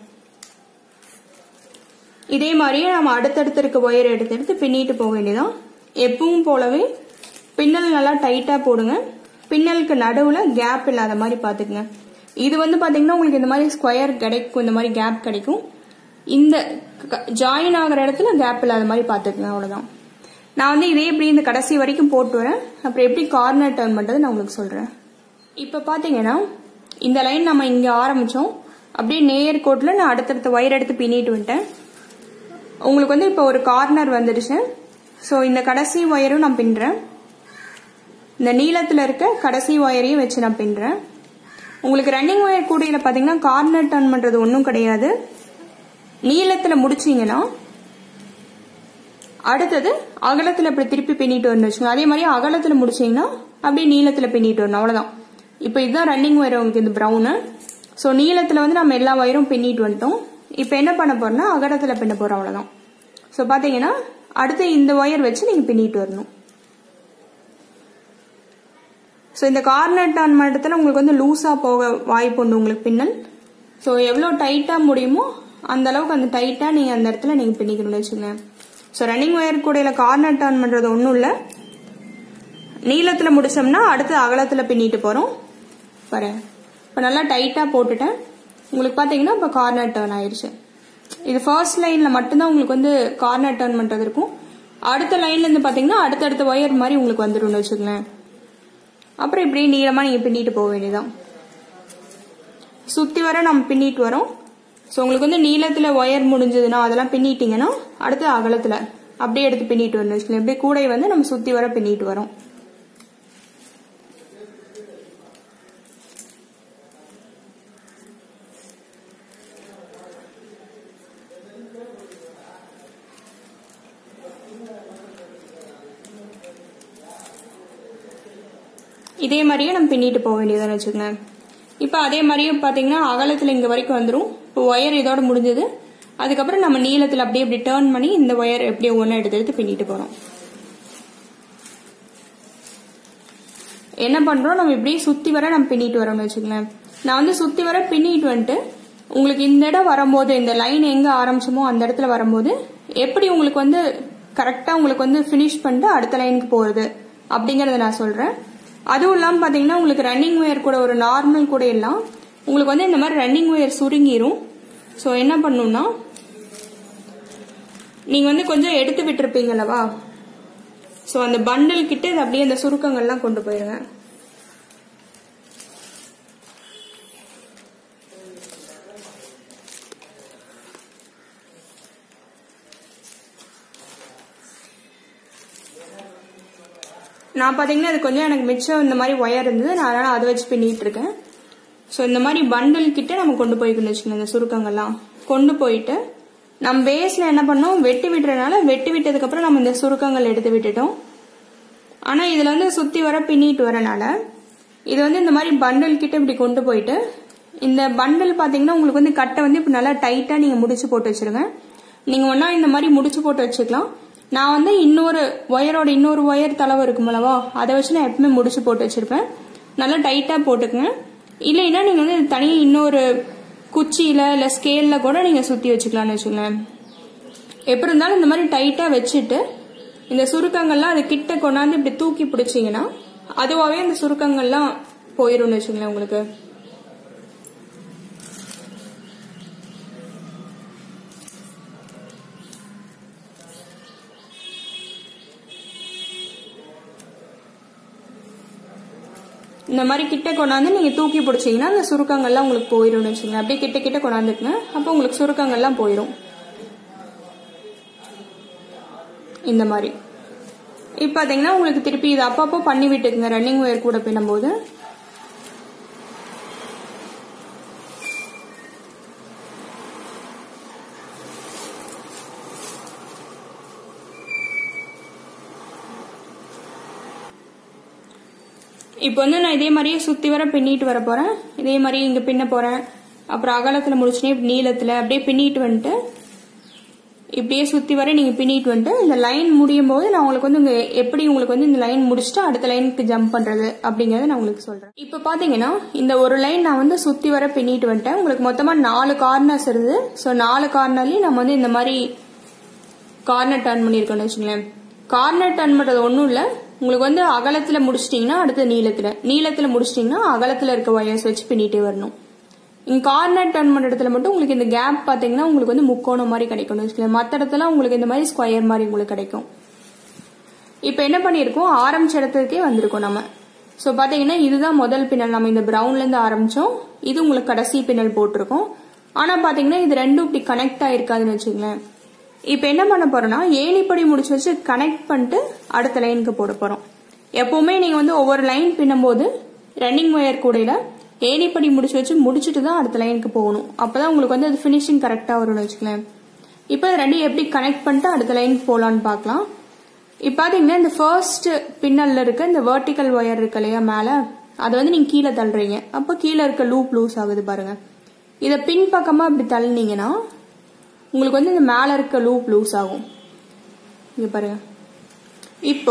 இதே மாதிரியே நம்ம அடுத்தடுத்து இருக்க ஒயர் எடுத்து எடுத்து பின்னிட்டு போக வேண்டியதான் எப்பவும் போலவே பின்னல் நல்லா டைட்டாக போடுங்க பின்னலுக்கு நடுவில் கேப் இல்லாத மாதிரி பார்த்துக்குங்க இது வந்து பார்த்தீங்கன்னா உங்களுக்கு இந்த மாதிரி ஸ்கொயர் கிடைக்கும் இந்த மாதிரி கேப் கிடைக்கும் இந்த ஜாயின் ஆகிற இடத்துல கேப் இல்லாத மாதிரி பார்த்துக்குங்க அவ்வளோதான் நான் வந்து இதே இப்படி இந்த கடைசி வரைக்கும் போட்டு வரேன் அப்புறம் எப்படி கார்னர் டர்ன் பண்ணுறது நான் உங்களுக்கு சொல்கிறேன் இப்போ பார்த்தீங்கன்னா இந்த லைன் நம்ம இங்கே ஆரம்பித்தோம் அப்படியே நேர் கோட்டில் நான் அடுத்தடுத்த ஒயர் எடுத்து பின்னிட்டு வந்துட்டேன் உங்களுக்கு வந்து இப்போ ஒரு கார்னர் வந்துடுச்சு ஸோ இந்த கடைசி ஒயரும் நான் பின்னுறேன் இந்த நீளத்தில் இருக்க கடைசி ஒயரையும் வச்சு நான் பின்னுறேன் உங்களுக்கு ரன்னிங் ஒயர் கூடையில் பார்த்தீங்கன்னா கார்னர் டர்ன் பண்ணுறது ஒன்றும் கிடையாது நீளத்தில் முடிச்சிங்கன்னா அடுத்தது அகலத்தில் இப்படி திருப்பி பின்னிட்டு வரணும் வச்சுக்கோங்க அதே மாதிரி அகலத்தில் முடிச்சிங்கன்னா அப்படியே நீளத்தில் பின்னிட்டு வரணும் அவ்வளோதான் இப்போ இதுதான் ரன்னிங் ஒயர் உங்களுக்கு இந்த ப்ரௌனு ஸோ நீளத்தில் வந்து நம்ம எல்லா ஒயரும் பின்னிட்டு வந்துட்டோம் இப்போ என்ன பண்ண போறோம்னா அகலத்தில் பின்ன போகிறோம் அவ்வளோதான் ஸோ பார்த்தீங்கன்னா அடுத்து இந்த ஒயர் வச்சு நீங்கள் பின்னிட்டு வரணும் ஸோ இந்த கார்னர் டர்ன் மட்டத்தில் உங்களுக்கு வந்து லூஸாக போக வாய்ப்பு உண்டு உங்களுக்கு பின்னல் ஸோ எவ்வளோ டைட்டாக முடியுமோ அந்த அளவுக்கு அந்த டைட்டாக நீங்கள் அந்த இடத்துல நீங்கள் பின்னிக்கணும்னு வச்சுக்கோங்க ஸோ ரன்னிங் ஒயர் கூடையில் கார்னர் டர்ன் பண்ணுறது ஒன்றும் இல்லை நீளத்தில் முடிச்சோம்னா அடுத்து அகலத்தில் பின்னிட்டு போகிறோம் பாரு இப்போ நல்லா டைட்டாக போட்டுட்டேன் உங்களுக்கு பார்த்தீங்கன்னா இப்போ கார்னர் டர்ன் ஆயிடுச்சு இது ஃபர்ஸ்ட் லைனில் மட்டும்தான் உங்களுக்கு வந்து கார்னர் டர்ன் பண்ணுறது இருக்கும் அடுத்த லைன்லேருந்து பார்த்தீங்கன்னா அடுத்தடுத்த ஒயர் மாதிரி உங்களுக்கு வந்துடும்னு வச்சுக்கோங்களேன் அப்புறம் இப்படியே நீளமாக நீங்கள் பின்னிட்டு போக வேண்டியதான் சுற்றி வர நம்ம பின்னிட்டு வரோம் ஸோ உங்களுக்கு வந்து நீளத்தில் ஒயர் முடிஞ்சதுன்னா அதெல்லாம் பின்னிட்டீங்கன்னா அடுத்து அகலத்தில் அப்படியே எடுத்து பின்னிட்டு வரணும் வச்சுக்கோங்க அப்படியே கூடை வந்து நம்ம சுற்றி வர பின்னிட்டு வரோம் இதே மாதிரியே நம்ம பின்னிட்டு போக வேண்டியதுன்னு வச்சுக்கோங்க இப்போ அதே மாதிரியே பார்த்தீங்கன்னா அகலத்தில் இங்கே வரைக்கும் வந்துடும் இப்போ ஒயர் இதோட முடிஞ்சது அதுக்கப்புறம் நம்ம நீளத்தில் அப்படியே இப்படி டேர்ன் பண்ணி இந்த ஒயர் எப்படியே ஒன்றா எடுத்து எடுத்து பின்னிட்டு போகிறோம் என்ன பண்ணுறோம் நம்ம இப்படியே சுற்றி வர நம்ம பின்னிட்டு வரோம்னு வச்சுக்கோங்களேன் நான் வந்து சுற்றி வர பின்னிட்டு வந்துட்டு உங்களுக்கு இந்த இடம் வரும்போது இந்த லைன் எங்கே ஆரம்பிச்சோமோ அந்த இடத்துல வரும்போது எப்படி உங்களுக்கு வந்து கரெக்டாக உங்களுக்கு வந்து ஃபினிஷ் பண்ணிட்டு அடுத்த லைனுக்கு போகிறது அப்படிங்கிறத நான் சொல்கிறேன் அதுவும் இல்லாமல் பார்த்தீங்கன்னா உங்களுக்கு ரன்னிங் ஒயர் கூட ஒரு நார்மல் கூட எல்லாம் உங்களுக்கு வந்து இந்த மாதிரி ரன்னிங் ஒயர் சுருங்கிரும் ஸோ என்ன பண்ணணும்னா நீங்கள் வந்து கொஞ்சம் எடுத்து விட்டுருப்பீங்க அல்லவா ஸோ அந்த பண்டில் கிட்ட இது அப்படியே அந்த சுருக்கங்கள்லாம் கொண்டு போயிருங்க நான் பார்த்தீங்கன்னா அது கொஞ்சம் எனக்கு மிச்சம் இந்த மாதிரி ஒயர் இருந்தது நான் அதனால் அதை வச்சு பின்னிட்டு இருக்கேன் ஸோ இந்த மாதிரி பண்டில் கிட்ட நம்ம கொண்டு போய்க்கணும் வச்சுக்கோங்க இந்த சுருக்கங்கள்லாம் கொண்டு போயிட்டு நம்ம பேஸில் என்ன பண்ணோம் வெட்டி விட்டுறதுனால வெட்டி விட்டதுக்கப்புறம் நம்ம இந்த சுருக்கங்கள் எடுத்து விட்டுட்டோம் ஆனால் இதில் வந்து சுற்றி வர பின்னிட்டு வரனால இது வந்து இந்த மாதிரி பண்டில் கிட்ட இப்படி கொண்டு போயிட்டு இந்த பண்டில் பாத்தீங்கன்னா உங்களுக்கு வந்து கட்டை வந்து இப்ப நல்லா டைட்டா நீங்க முடிச்சு போட்டு வச்சிருங்க நீங்க ஒன்னா இந்த மாதிரி முடிச்சு போட்டு வச்சுக்கலாம் நான் வந்து இன்னொரு ஒயரோட இன்னொரு ஒயர் தளவு இருக்குமல்லவா அதை வச்சு நான் எப்பவுமே முடிச்சு போட்டு வச்சிருப்பேன் நல்லா டைட்டா போட்டுக்குங்க இல்லைன்னா நீங்க வந்து தனியா இன்னொரு குச்சியில இல்ல ஸ்கேல்ல கூட நீங்க சுத்தி வச்சுக்கலாம்னு வச்சுக்கோங்களேன் எப்படி இருந்தாலும் இந்த மாதிரி டைட்டா வச்சுட்டு இந்த சுருக்கங்கள்லாம் அது கிட்ட கொண்டாந்து இப்படி தூக்கி பிடிச்சீங்கன்னா அதுவாவே அந்த சுருக்கங்கள்லாம் போயிரும்னு வச்சுங்களேன் உங்களுக்கு இந்த மாதிரி கிட்ட கொண்டாந்து நீங்க தூக்கி பிடிச்சீங்கன்னா அந்த சுருக்கங்கள்லாம் உங்களுக்கு போயிரும்னு வச்சுங்க அப்படியே கிட்ட கிட்ட கொண்டாந்துக்குங்க அப்போ உங்களுக்கு சுருக்கங்கள்லாம் போயிடும் இந்த மாதிரி இப்போ பார்த்தீங்கன்னா உங்களுக்கு திருப்பி இது அப்பப்போ பண்ணி விட்டுக்குங்க ரன்னிங் ஒயர் கூட பின்னும்போது இப்போ வந்து நான் இதே மாதிரியே சுத்தி வர பின்னிட்டு வர போறேன் இதே மாதிரி இங்க பின்ன போறேன் அப்புறம் அகலத்துல முடிச்சுனே இப்படி நீளத்துல அப்படியே பின்னிட்டு வந்துட்டு இப்படியே சுத்தி வர நீங்க பின்னிட்டு வந்துட்டு இந்த லைன் முடியும் போது நான் உங்களுக்கு வந்து இங்க எப்படி உங்களுக்கு வந்து இந்த லைன் முடிச்சுட்டு அடுத்த லைனுக்கு ஜம்ப் பண்றது அப்படிங்கறத நான் உங்களுக்கு சொல்றேன் இப்போ பாத்தீங்கன்னா இந்த ஒரு லைன் நான் வந்து சுத்தி வர பின்னிட்டு வந்துட்டேன் உங்களுக்கு மொத்தமா நாலு கார்னர்ஸ் இருக்குது ஸோ நாலு கார்னர்லயும் நம்ம வந்து இந்த மாதிரி கார்னர் டர்ன் பண்ணியிருக்கோம்னு வச்சுங்களேன் கார்னர் டர்ன் பண்றது ஒன்றும் இல்லை உங்களுக்கு வந்து அகலத்துல முடிச்சிட்டீங்கன்னா அடுத்து நீளத்துல நீளத்துல முடிச்சிட்டீங்கன்னா அகலத்துல இருக்க ஒயர்ஸ் வச்சு பின்னிட்டே வரணும் இங்க கார்னர் டர்ன் பண்ற இடத்துல மட்டும் உங்களுக்கு இந்த கேப் பாத்தீங்கன்னா உங்களுக்கு வந்து முக்கோணம் மாதிரி கிடைக்கும்னு வச்சுக்கோங்க மற்ற இடத்துல உங்களுக்கு இந்த மாதிரி ஸ்கொயர் மாதிரி உங்களுக்கு கிடைக்கும் இப்போ என்ன பண்ணியிருக்கோம் ஆரம்பிச்ச இடத்துக்கே வந்திருக்கோம் நம்ம ஸோ பார்த்தீங்கன்னா இதுதான் முதல் பின்னல் நம்ம இந்த ப்ரௌன்ல இருந்து ஆரம்பிச்சோம் இது உங்களுக்கு கடைசி பின்னல் போட்டிருக்கோம் ஆனா பாத்தீங்கன்னா இது ரெண்டும் இப்படி கனெக்ட் ஆயிருக்காதுன்னு வச்சுங்களேன் இப்போ என்ன பண்ண போறோம்னா ஏணிப்படி முடிச்சு வச்சு கனெக்ட் பண்ணிட்டு அடுத்த லைனுக்கு போட போறோம் எப்பவுமே நீங்க வந்து ஒவ்வொரு லைன் பின்னும்போது ரன்னிங் ஒயர் கூடையில ஏணிப்படி முடிச்சு வச்சு முடிச்சுட்டு தான் அடுத்த லைனுக்கு போகணும் அப்பதான் உங்களுக்கு வந்து அது ஃபினிஷிங் கரெக்டா வரும்னு வச்சுக்கலாம் இப்போ இது ரெண்டையும் எப்படி கனெக்ட் பண்ணிட்டு அடுத்த லைனுக்கு போகலான்னு பார்க்கலாம் இப்போ பாத்தீங்கன்னா இந்த ஃபர்ஸ்ட் பின்னல்ல இருக்க இந்த வெர்டிக்கல் ஒயர் இருக்கு இல்லையா மேல அதை வந்து நீங்க கீழே தள்ளுறீங்க அப்போ கீழே இருக்க லூப் லூஸ் ஆகுது பாருங்க இதை பின் பக்கமா இப்படி தள்ளினீங்கன்னா உங்களுக்கு வந்து இந்த மேல இருக்க லூப் லூஸ் ஆகும் இங்க பாருங்க இப்போ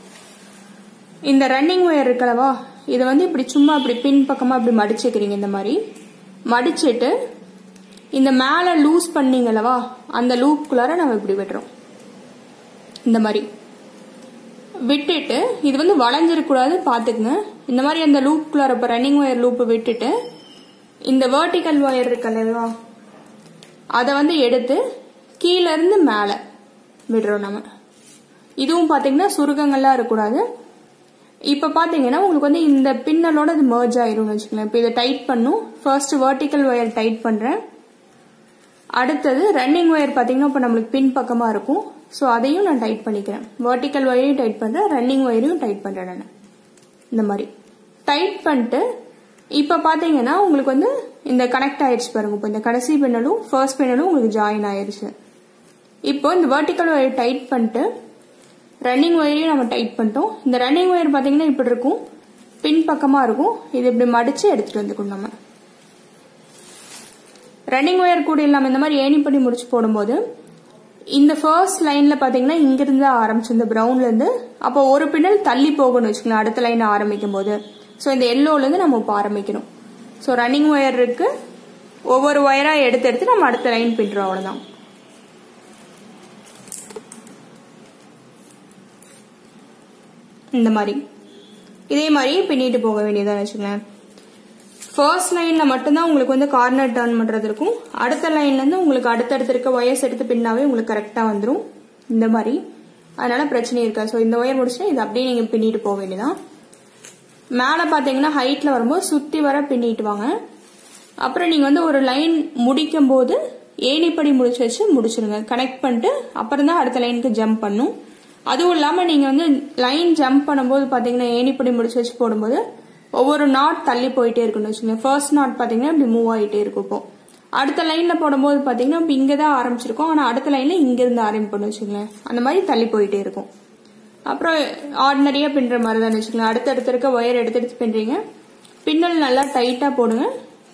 இந்த ரன்னிங் ஒயர் இருக்கலவா இதை வந்து இப்படி சும்மா இப்படி பின் பக்கமா இப்படி மடிச்சுக்கிறீங்க இந்த மாதிரி மடிச்சிட்டு இந்த மேல லூஸ் பண்ணீங்களவா அந்த லூப்குள்ளார நம்ம இப்படி விடுறோம் இந்த மாதிரி விட்டுட்டு இது வந்து வளைஞ்சிருக்கூடாது பாத்துக்குங்க இந்த மாதிரி அந்த லூப்குள்ளார இப்போ ரன்னிங் ஒயர் லூப் விட்டுட்டு இந்த வெர்டிக்கல் ஒயர் இருக்கல்லவா அதை வந்து எடுத்து கீழ இருந்து மேல விடுறோம் நம்ம இதுவும் பாத்தீங்கன்னா சுருக்கங்கள்லாம் இருக்கக்கூடாது இப்ப பாத்தீங்கன்னா உங்களுக்கு வந்து இந்த பின்னலோட இது மர்ஜ் ஆயிரும்னு வச்சுக்கலாம் இப்ப இதை டைட் பண்ணும் ஃபர்ஸ்ட் வெர்டிக்கல் ஒயர் டைட் பண்றேன் அடுத்தது ரன்னிங் ஒயர் பாத்தீங்கன்னா இப்ப நம்மளுக்கு பின் பக்கமா இருக்கும் ஸோ அதையும் நான் டைட் பண்ணிக்கிறேன் வெர்டிக்கல் ஒயரையும் டைட் பண்றேன் ரன்னிங் ஒயரையும் டைட் பண்றேன் நான் இந்த மாதிரி டைட் பண்ணிட்டு இப்ப பாத்தீங்கன்னா உங்களுக்கு வந்து இந்த கனெக்ட் ஆயிடுச்சு பாருங்க இப்போ இந்த கடைசி பின்னலும் ஃபர்ஸ்ட் பின்னலும் உங்களுக்கு ஜாயின் ஆயிடுச்சு இப்போ இந்த வெர்டிக்கல் ஒயர் டைட் பண்ணிட்டு ரன்னிங் ஒயரையும் நம்ம டைட் பண்ணிட்டோம் இந்த ரன்னிங் ஒயர் பாத்தீங்கன்னா இப்படி இருக்கும் பின் பக்கமா இருக்கும் இது இப்படி மடிச்சு எடுத்துட்டு வந்துக்கணும் நம்ம ரன்னிங் ஒயர் கூட இல்லாம இந்த மாதிரி ஏணி பண்ணி முடிச்சு போடும்போது இந்த ஃபர்ஸ்ட் லைன்ல பாத்தீங்கன்னா இங்கிருந்து தான் ஆரம்பிச்சு இந்த பிரவுன்ல இருந்து அப்போ ஒரு பின்னல் தள்ளி போகணும்னு வச்சுக்கலாம் அடுத்த லைன் ஆரம்பிக்கும் போது ஸோ இந்த எல்லோல இருந்து நம்ம இப்போ ஆரம்பிக்கணும் ஸோ ரன்னிங் ஒயர் இருக்கு ஒவ்வொரு ஒயரா எடுத்து எடுத்து நம்ம அடுத்த லைன் பின்றோம் அவ்வளவுதான் இந்த மாதிரி இதே மாதிரி பின்னிட்டு போக வேண்டியதான் வச்சுக்கோங்களேன் ஃபர்ஸ்ட் லைன்ல மட்டும்தான் உங்களுக்கு வந்து கார்னர் டர்ன் பண்றது இருக்கும் அடுத்த லைன்ல இருந்து உங்களுக்கு அடுத்தடுத்து இருக்க ஒயர்ஸ் எடுத்து பின்னாவே உங்களுக்கு கரெக்டா வந்துடும் இந்த மாதிரி அதனால பிரச்சனை இருக்காது ஸோ இந்த ஒயர் முடிச்சுட்டு இது அப்படியே நீங்க பின்னிட்டு போக வேண்டியதான் மேலே பார்த்தீங்கன்னா ஹைட்ல வரும்போது சுத்தி வர பின்னிட்டு வாங்க அப்புறம் நீங்க வந்து ஒரு லைன் முடிக்கும் போது ஏணிப்படி முடிச்சு வச்சு முடிச்சிருங்க கனெக்ட் பண்ணிட்டு அப்புறம் தான் அடுத்த லைனுக்கு ஜம்ப் பண்ணும் அதுவும் இல்லாம நீங்க வந்து லைன் ஜம்ப் பண்ணும்போது பாத்தீங்கன்னா ஏணிப்படி முடிச்சு வச்சு போடும்போது ஒவ்வொரு நாட் தள்ளி போயிட்டே இருக்கும்னு வச்சுக்கோங்க ஃபர்ஸ்ட் நாட் பாத்தீங்கன்னா இப்படி மூவ் ஆயிட்டே இருக்கும் இப்போ அடுத்த லைன்ல போடும்போது பாத்தீங்கன்னா இப்ப இங்க தான் ஆரம்பிச்சிருக்கோம் ஆனா அடுத்த லைன்ல இங்க இருந்து ஆரம்பிப்போம்னு வச்சுக்கோங்களேன் அந்த மாதிரி தள்ளி போயிட்டே இருக்கும் அப்புறம் ஆர்டினரியா பின்ற மாதிரி தான் வச்சுக்கலாம் அடுத்தடுத்து இருக்க ஒயர் எடுத்து எடுத்து பின்றீங்க பின்னல் நல்லா டைட்டா போடுங்க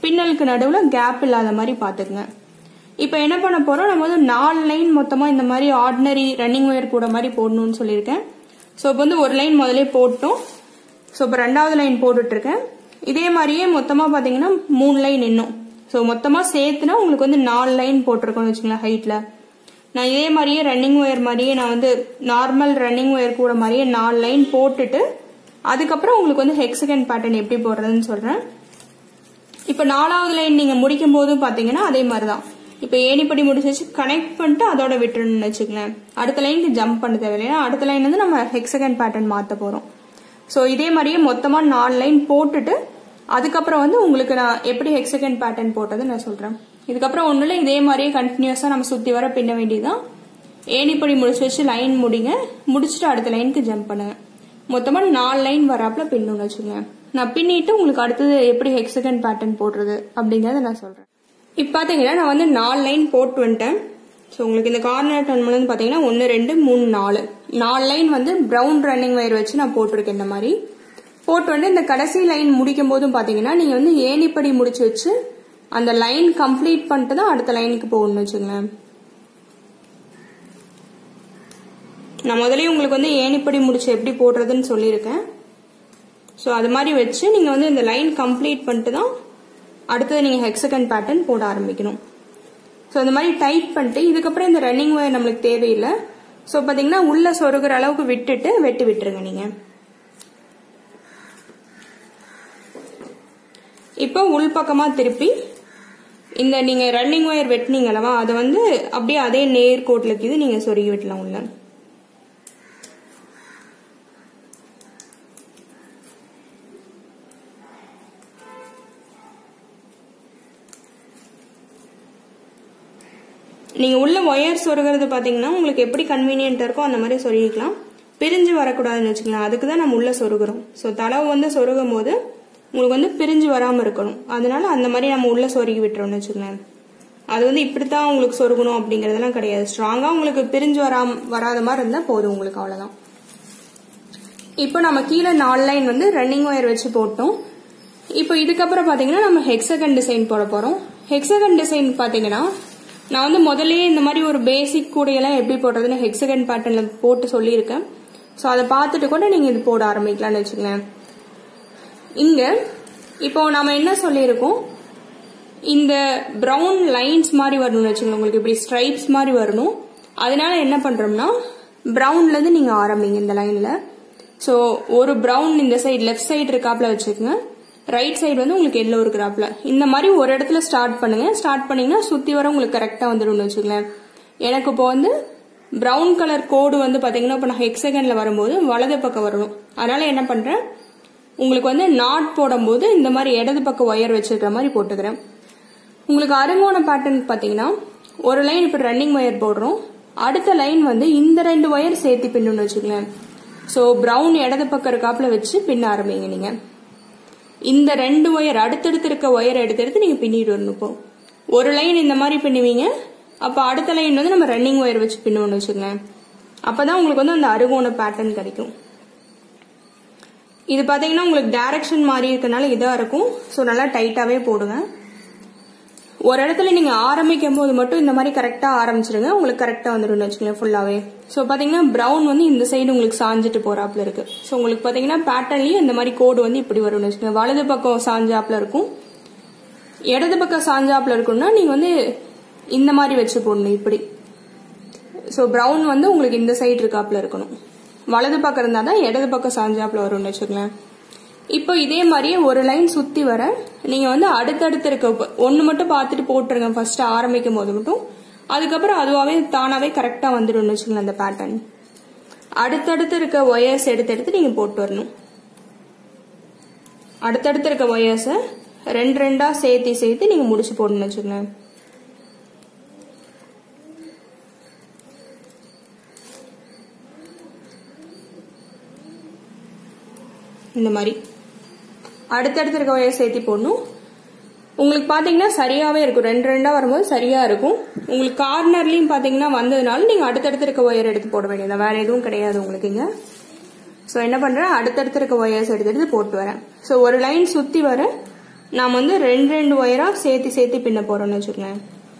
பின்னலுக்கு நடுவில் கேப் இல்லாத மாதிரி பார்த்துக்குங்க இப்போ என்ன பண்ண போறோம் நம்ம வந்து நாலு லைன் மொத்தமா இந்த மாதிரி ஆர்டினரி ரன்னிங் ஒயர் கூட மாதிரி போடணும்னு சொல்லியிருக்கேன் ஸோ இப்போ வந்து ஒரு லைன் முதலே போட்டோம் ஸோ இப்போ ரெண்டாவது லைன் போட்டுட்டு இருக்கேன் இதே மாதிரியே மொத்தமா பாத்தீங்கன்னா மூணு லைன் இன்னும் ஸோ மொத்தமா சேர்த்துனா உங்களுக்கு வந்து நாலு லைன் போட்டிருக்கோம்னு வச்சுங்களேன் ஹைட்ல நான் இதே மாதிரியே ரன்னிங் ஒயர் மாதிரியே நான் வந்து நார்மல் ரன்னிங் ஒயர் கூட மாதிரியே நாலு லைன் போட்டுட்டு அதுக்கப்புறம் உங்களுக்கு வந்து ஹெக்ஸகன் பேட்டர்ன் எப்படி போடுறதுன்னு சொல்றேன் இப்போ நாலாவது லைன் நீங்க முடிக்கும் போதும் பாத்தீங்கன்னா அதே மாதிரி தான் இப்போ ஏணிப்படி முடிச்சு வச்சு கனெக்ட் பண்ணிட்டு அதோட விட்டுருன்னு வச்சுக்கலேன் அடுத்த லைனுக்கு ஜம்ப் பண்ண தேவையில்லையா அடுத்த லைன் வந்து நம்ம ஹெக்ஸகன் பேட்டர்ன் மாற்ற போறோம் ஸோ இதே மாதிரியே மொத்தமாக நாலு லைன் போட்டுட்டு அதுக்கப்புறம் வந்து உங்களுக்கு நான் எப்படி ஹெக்ஸகன் பேட்டர்ன் போட்டது நான் சொல்றேன் இதுக்கப்புறம் ஒன்றும் இதே மாதிரியே கண்டினியூஸாக நம்ம சுற்றி வர பின்ன வேண்டியதுதான் ஏணிப்படி முடிச்சு வச்சு லைன் முடிங்க முடிச்சுட்டு அடுத்த லைனுக்கு ஜம்ப் பண்ணுங்க மொத்தமாக நாலு லைன் வராப்புல பின்னணும்னு வச்சுங்க நான் பின்னிட்டு உங்களுக்கு அடுத்தது எப்படி ஹெக்ஸகன் பேட்டர்ன் போடுறது அப்படிங்கறத நான் சொல்றேன் இப்போ பார்த்தீங்கன்னா நான் வந்து நாலு லைன் போட்டு வந்துட்டேன் ஸோ உங்களுக்கு இந்த கார்னர் டர்ன் வந்து பார்த்தீங்கன்னா ஒன்று ரெண்டு மூணு நாலு நாலு லைன் வந்து ப்ரௌன் ரன்னிங் வயர் வச்சு நான் போட்டிருக்கேன் இந்த மாதிரி போட்டு வந்து இந்த கடைசி லைன் முடிக்கும் போதும் பார்த்தீங்கன்னா நீங்கள் வந்து ஏணிப்படி முடிச்சு வச்சு அந்த லைன் கம்ப்ளீட் பண்ணிட்டு தான் அடுத்த லைனுக்கு போகணும்னு வச்சுங்களேன் நான் முதலே உங்களுக்கு வந்து ஏணிப்படி முடிச்சு எப்படி போடுறதுன்னு சொல்லியிருக்கேன் ஸோ அது மாதிரி வச்சு நீங்கள் வந்து இந்த லைன் கம்ப்ளீட் பண்ணிட்டு தான் அடுத்தது நீங்கள் ஹெக்ஸகன் பேட்டர்ன் போட ஆரம்பிக்கணும் ஸோ இந்த மாதிரி டைட் பண்ணிட்டு இதுக்கப்புறம் இந்த ரன்னிங் ஒயர் நம்மளுக்கு தேவையில்லை ஸோ பார்த்தீங்கன்னா உள்ள சொருகிற அளவுக்கு விட்டுட்டு வெட்டி விட்டுருங்க நீங்கள் இப்போ உள்பக்கமாக திருப்பி இந்த நீங்கள் ரன்னிங் ஒயர் வெட்டினீங்களவா அதை வந்து அப்படியே அதே நேர் கோட்டில் இது நீங்கள் சொருகி விட்டலாம் உள்ள நீங்க உள்ள ஒயர் சொருகிறது பாத்தீங்கன்னா உங்களுக்கு எப்படி கன்வீனியன்ட்டா இருக்கோ அந்த மாதிரி சொருகிக்கலாம் பிரிஞ்சு வரக்கூடாதுன்னு வச்சுக்கலாம் அதுக்கு தான் நம்ம உள்ள சொருகிறோம் ஸோ தளவு வந்து சொருகும் போது உங்களுக்கு வந்து பிரிஞ்சு வராம இருக்கணும் அதனால அந்த மாதிரி நம்ம உள்ள சொருகி விட்டுறோம்னு வச்சுக்கலாம் அது வந்து இப்படித்தான் உங்களுக்கு சொருகணும் அப்படிங்கறதெல்லாம் கிடையாது ஸ்ட்ராங்கா உங்களுக்கு பிரிஞ்சு வராம வராத மாதிரி இருந்தா போதும் உங்களுக்கு அவ்வளவுதான் இப்போ நம்ம கீழே நாலு லைன் வந்து ரன்னிங் ஒயர் வச்சு போட்டோம் இப்போ இதுக்கப்புறம் பாத்தீங்கன்னா நம்ம ஹெக்ஸகன் டிசைன் போட போறோம் ஹெக்ஸகன் டிசைன் பாத்தீங்கன்னா நான் வந்து முதல்லயே இந்த மாதிரி ஒரு பேசிக் கூடையெல்லாம் எப்படி போடுறதுன்னு ஹெக்ஸகன் பேட்டர்ன்ல போட்டு சொல்லியிருக்கேன் ஸோ அதை பார்த்துட்டு கூட நீங்க இது போட ஆரம்பிக்கலாம்னு வச்சுக்கலேன் இங்க இப்போ நாம என்ன சொல்லியிருக்கோம் இந்த பிரவுன் லைன்ஸ் மாதிரி வரணும்னு வச்சுக்கோங்க உங்களுக்கு இப்படி ஸ்ட்ரைப்ஸ் மாதிரி வரணும் அதனால என்ன பண்றோம்னா பிரவுன்ல இருந்து நீங்க ஆரம்பிங்க இந்த லைன்ல ஸோ ஒரு பிரவுன் இந்த சைடு லெஃப்ட் சைடு இருக்காப்ல வச்சுக்கோங்க ரைட் சைடு வந்து உங்களுக்கு எல்லோ இருக்கிறாப்ல இந்த மாதிரி ஒரு இடத்துல ஸ்டார்ட் பண்ணுங்க ஸ்டார்ட் பண்ணீங்கன்னா சுத்தி வர உங்களுக்கு கரெக்டா வந்துடும்னு வச்சுக்கலேன் எனக்கு இப்போ வந்து பிரவுன் கலர் கோடு வந்து பாத்தீங்கன்னா இப்போ நான் ஹெக்ஸகன்ல வரும்போது வலது பக்கம் வரணும் அதனால என்ன பண்றேன் உங்களுக்கு வந்து நாட் போடும்போது இந்த மாதிரி இடது பக்கம் ஒயர் வச்சிருக்கிற மாதிரி போட்டுக்கிறேன் உங்களுக்கு அருங்கோண பேட்டர்ன் பாத்தீங்கன்னா ஒரு லைன் இப்ப ரன்னிங் ஒயர் போடுறோம் அடுத்த லைன் வந்து இந்த ரெண்டு ஒயர் சேர்த்து பின்னணும்னு வச்சுக்கலேன் ஸோ பிரவுன் இடது பக்கம் இருக்காப்புல வச்சு பின்ன ஆரம்பிங்க நீங்க இந்த ரெண்டு ஒயர் அடுத்தடுத்து இருக்க ஒயர் எடுத்து எடுத்து நீங்க பின்னிட்டு வரணும் இப்போ ஒரு லைன் இந்த மாதிரி பின்னுவீங்க அப்ப அடுத்த லைன் வந்து நம்ம ரன்னிங் ஒயர் வச்சு பின்னுவோம்னு வச்சுக்கோங்க அப்பதான் உங்களுக்கு வந்து அந்த அருகோண பேட்டர்ன் கிடைக்கும் இது பாத்தீங்கன்னா உங்களுக்கு டைரக்ஷன் மாறி இருக்கனால இதா இருக்கும் ஸோ நல்லா டைட்டாவே போடுங்க ஒரு இடத்துல நீங்க ஆரம்பிக்கும் போது மட்டும் இந்த மாதிரி கரெக்டா ஆரம்பிச்சிருங்க உங்களுக்கு கரெக்டா வந்துடும் வச்சுக்கோங்க ஃபுல்லாவே ஸோ பாத்தீங்கன்னா பிரவுன் வந்து இந்த சைடு உங்களுக்கு சாஞ்சிட்டு போறாப்ல இருக்கு ஸோ உங்களுக்கு பாத்தீங்கன்னா பேட்டர்ன்லயும் இந்த மாதிரி கோடு வந்து இப்படி வரும்னு வச்சுக்கோங்க வலது பக்கம் சாஞ்சாப்ல இருக்கும் இடது பக்கம் சாஞ்சாப்ல இருக்கும்னா நீங்க வந்து இந்த மாதிரி வச்சு போடணும் இப்படி ஸோ பிரவுன் வந்து உங்களுக்கு இந்த சைடு இருக்காப்ல இருக்கணும் வலது பக்கம் இருந்தால் தான் இடது பக்கம் சாஞ்சாப்ல வரும்னு வச்சுக்கலாம் இப்போ இதே மாதிரியே ஒரு லைன் சுத்தி வர நீங்க வந்து அடுத்தடுத்து இருக்க ஒன்னு மட்டும் பார்த்துட்டு போட்டுருங்க ஃபர்ஸ்ட் ஆரம்பிக்கும் போது மட்டும் அதுக்கப்புறம் அதுவாவே தானாவே கரெக்டா வந்துடும்னு வச்சுக்கலாம் அந்த பேட்டர்ன் அடுத்தடுத்து இருக்க ஒயர்ஸ் எடுத்து எடுத்து நீங்க போட்டு வரணும் அடுத்தடுத்து இருக்க ஒயர்ஸை ரெண்டு ரெண்டா சேர்த்து சேர்த்து நீங்க முடிச்சு போடணும்னு வச்சுக்கோங்க இந்த மாதிரி அடுத்தடுத்து இருக்க ஒயர் சேர்த்து போடணும் உங்களுக்கு பாத்தீங்கன்னா சரியாவே இருக்கும் ரெண்டு ரெண்டா வரும்போது சரியா இருக்கும் உங்களுக்கு கார்னர்லயும் பாத்தீங்கன்னா வந்ததுனால நீங்க அடுத்தடுத்து இருக்க ஒயர் எடுத்து போட வேண்டியது வேற எதுவும் கிடையாது உங்களுக்கு இங்க ஸோ என்ன பண்றேன் அடுத்தடுத்து இருக்க ஒயர்ஸ் எடுத்து எடுத்து போட்டு வரேன் ஸோ ஒரு லைன் சுத்தி வர நாம் வந்து ரெண்டு ரெண்டு ஒயராக சேர்த்து சேர்த்து பின்ன போகிறோம்னு வச்சுக்கோங்க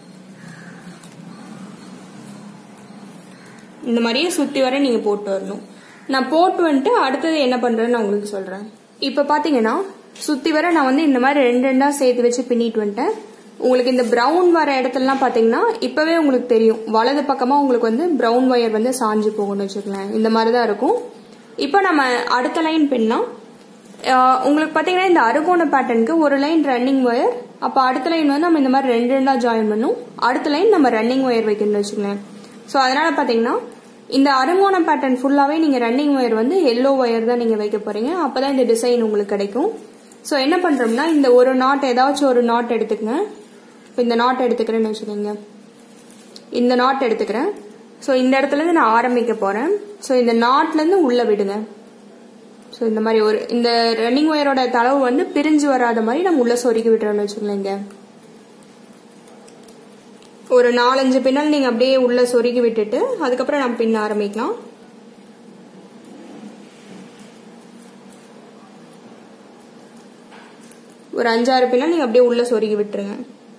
இந்த மாதிரியே சுற்றி வர நீங்கள் போட்டு வரணும் நான் போட்டு வந்துட்டு அடுத்தது என்ன பண்ணுறேன்னு நான் உங்களுக்கு சொல்கிறேன் இப்போ பார்த்தீங்கன்னா சுற்றி வர நான் வந்து இந்த மாதிரி ரெண்டு ரெண்டாக சேர்த்து வச்சு பின்னிட்டு வந்துட்டேன் உங்களுக்கு இந்த ப்ரௌன் வர இடத்துலலாம் பார்த்தீங்கன்னா இப்போவே உங்களுக்கு தெரியும் வலது பக்கமாக உங்களுக்கு வந்து ப்ரௌன் ஒயர் வந்து சாஞ்சு போகணும்னு வச்சுக்கலாம் இந்த மாதிரி தான் இருக்கும் இப்போ நம்ம அடுத்த லைன் பின்னலாம் உங்களுக்கு பார்த்தீங்கன்னா இந்த அருகோண பேட்டர்னுக்கு ஒரு லைன் ரன்னிங் ஒயர் அப்போ அடுத்த லைன் வந்து நம்ம இந்த மாதிரி ரெண்டு ரெண்டாக ஜாயின் பண்ணும் அடுத்த லைன் நம்ம ரன்னிங் ஒயர் வைக்கணும்னு வச்சுக்கலாம் ஸோ அதனால பார்த்தீங்கன்னா இந்த அருங்கோண பேட்டர்ன் ஃபுல்லாகவே நீங்கள் ரன்னிங் ஒயர் வந்து எல்லோ ஒயர் தான் நீங்கள் வைக்க போகிறீங்க அப்போ தான் இந்த டிசைன் உங்களுக்கு கிடைக்கும் ஸோ என்ன பண்ணுறோம்னா இந்த ஒரு நாட் ஏதாச்சும் ஒரு நாட் எடுத்துக்கங்க இப்போ இந்த நாட் எடுத்துக்கிறேன்னு வச்சுக்கோங்க இந்த நாட் எடுத்துக்கிறேன் ஸோ இந்த இடத்துலேருந்து நான் ஆரம்பிக்க போகிறேன் ஸோ இந்த நாட்லேருந்து உள்ளே விடுங்க ஸோ இந்த மாதிரி ஒரு இந்த ரன்னிங் ஒயரோட தளவு வந்து பிரிஞ்சு வராத மாதிரி நம்ம உள்ள சொருக்கி விட்டுறோம்னு வச்சுக்கோங்க ஒரு நாலஞ்சு பின்னல் நீங்க அப்படியே உள்ள சொருகி விட்டுட்டு அதுக்கப்புறம் நம்ம பின்ன ஆரம்பிக்கலாம் ஒரு அஞ்சாறு பின்னல் நீங்க அப்படியே உள்ள சொருகி விட்டுருங்க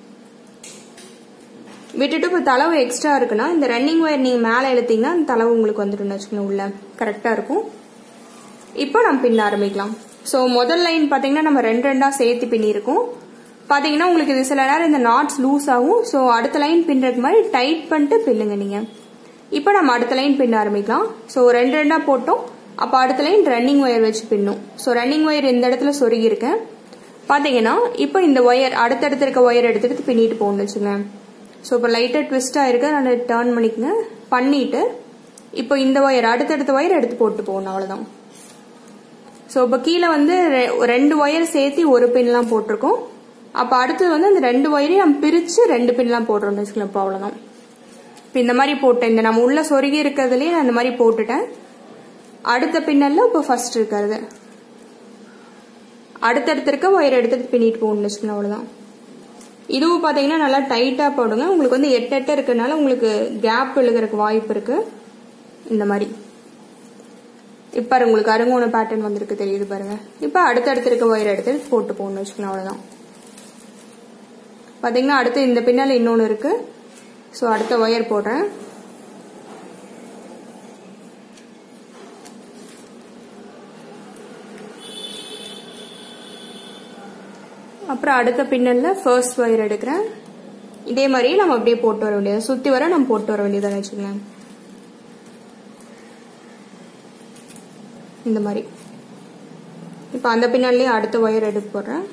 விட்டுட்டு இப்போ தளவு எக்ஸ்ட்ரா இருக்குன்னா இந்த ரன்னிங் ஒயர் நீங்க மேலே இழுத்தீங்கன்னா அந்த தளவு உங்களுக்கு வந்துட்டு வச்சுக்கணும் உள்ள கரெக்டா இருக்கும் இப்போ நம்ம பின்ன ஆரம்பிக்கலாம் ஸோ முதல் லைன் பார்த்தீங்கன்னா நம்ம ரெண்டு ரெண்டா சேர்த்து பின்னிருக்கோம் பார்த்தீங்கன்னா உங்களுக்கு இது சில நேரம் இந்த நாட்ஸ் லூஸ் ஆகும் ஸோ அடுத்த லைன் பின்னுறதுக்கு மாதிரி டைட் பண்ணிட்டு பின்னுங்க நீங்கள் இப்போ நம்ம அடுத்த லைன் பின்ன ஆரம்பிக்கலாம் ஸோ ரெண்டு ரெண்டாக போட்டோம் அப்போ அடுத்த லைன் ரன்னிங் ஒயர் வச்சு பின்னும் ஸோ ரன்னிங் ஒயர் இந்த இடத்துல சொருகி இருக்கேன் பார்த்தீங்கன்னா இப்போ இந்த ஒயர் அடுத்தடுத்து இருக்க ஒயர் எடுத்துட்டு பின்னிட்டு போகணும்னு வச்சுங்க ஸோ இப்போ லைட்டாக ட்விஸ்டாக இருக்கு நான் டேர்ன் பண்ணிக்கங்க பண்ணிட்டு இப்போ இந்த ஒயர் அடுத்தடுத்த ஒயர் எடுத்து போட்டு போகணும் அவ்வளோதான் ஸோ இப்போ கீழே வந்து ரெண்டு ஒயர் சேர்த்து ஒரு பின்லாம் போட்டிருக்கோம் அப்போ அடுத்தது வந்து அந்த ரெண்டு ஒயரையும் நம்ம பிரித்து ரெண்டு பின்லாம் போடுறோம்னு வச்சுக்கலாம் இப்போ அவ்வளோதான் இப்போ இந்த மாதிரி போட்டேன் இந்த நம்ம உள்ள சொருகி இருக்கிறதுலேயே நான் இந்த மாதிரி போட்டுட்டேன் அடுத்த பின்னல்ல இப்போ ஃபர்ஸ்ட் இருக்கிறது அடுத்தடுத்து இருக்க ஒயர் எடுத்துட்டு பின்னிட்டு போகணும்னு வச்சுக்கலாம் அவ்வளோதான் இதுவும் பார்த்தீங்கன்னா நல்லா டைட்டாக போடுங்க உங்களுக்கு வந்து எட்டு எட்டு இருக்கிறதுனால உங்களுக்கு கேப் விழுகிறதுக்கு வாய்ப்பு இருக்கு இந்த மாதிரி இப்போ உங்களுக்கு அருங்கோண பேட்டர்ன் வந்திருக்கு தெரியுது பாருங்க இப்போ அடுத்தடுத்து இருக்க ஒயர் எடுத்து போட்டு போகணும்னு வச்சுக்கலாம் அவ்வளோதான் பார்த்தீங்கன்னா அடுத்து இந்த பின்னால் இன்னொன்று இருக்கு ஸோ அடுத்த ஒயர் போடுறேன் அப்புறம் அடுத்த பின்னலில் ஃபர்ஸ்ட் ஒயர் எடுக்கிறேன் இதே மாதிரியே நம்ம அப்படியே போட்டு வர வேண்டியது சுற்றி வர நம்ம போட்டு வர வேண்டியதாக வச்சுக்கலாம் இந்த மாதிரி இப்போ அந்த பின்னாலே அடுத்த ஒயர் எடுத்து போடுறேன்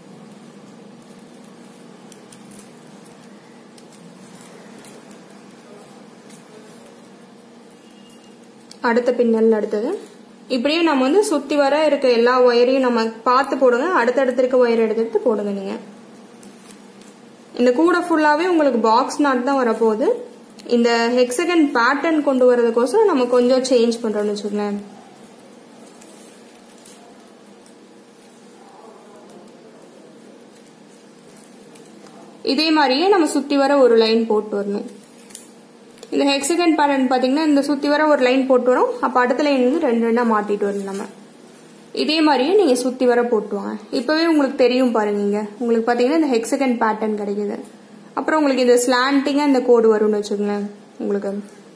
அடுத்த பின்னல் அடுத்தது இப்படியே நம்ம வந்து சுத்தி வர இருக்க எல்லா ஒயரையும் நம்ம பார்த்து போடுங்க அடுத்தடுத்து இருக்க ஒயர் எடுத்து போடுங்க நீங்க இந்த கூடை ஃபுல்லாவே உங்களுக்கு பாக்ஸ் நாட் தான் வரப்போகுது இந்த ஹெக்ஸகன் பேட்டர்ன் கொண்டு வரதுக்கோசரம் நம்ம கொஞ்சம் சேஞ்ச் பண்றோம்னு வச்சுக்கோங்களேன் இதே மாதிரியே நம்ம சுத்தி வர ஒரு லைன் போட்டு வரணும் இந்த ஹெக்ஸகன் பேட்டர்ன் பார்த்தீங்கன்னா இந்த சுற்றி வர ஒரு லைன் போட்டு வரும் அப்போ அடுத்த லைன் வந்து ரெண்டு ரெண்டாக மாட்டிட்டு வரும் நம்ம இதே மாதிரியே நீங்கள் சுற்றி வர போட்டுவாங்க இப்போவே உங்களுக்கு தெரியும் பாருங்க இங்க உங்களுக்கு பார்த்தீங்கன்னா இந்த ஹெக்ஸகன் பேட்டர்ன் கிடைக்குது அப்புறம் உங்களுக்கு இது ஸ்லாண்டிங்காக இந்த கோடு வரும்னு வச்சுக்கோங்களேன் உங்களுக்கு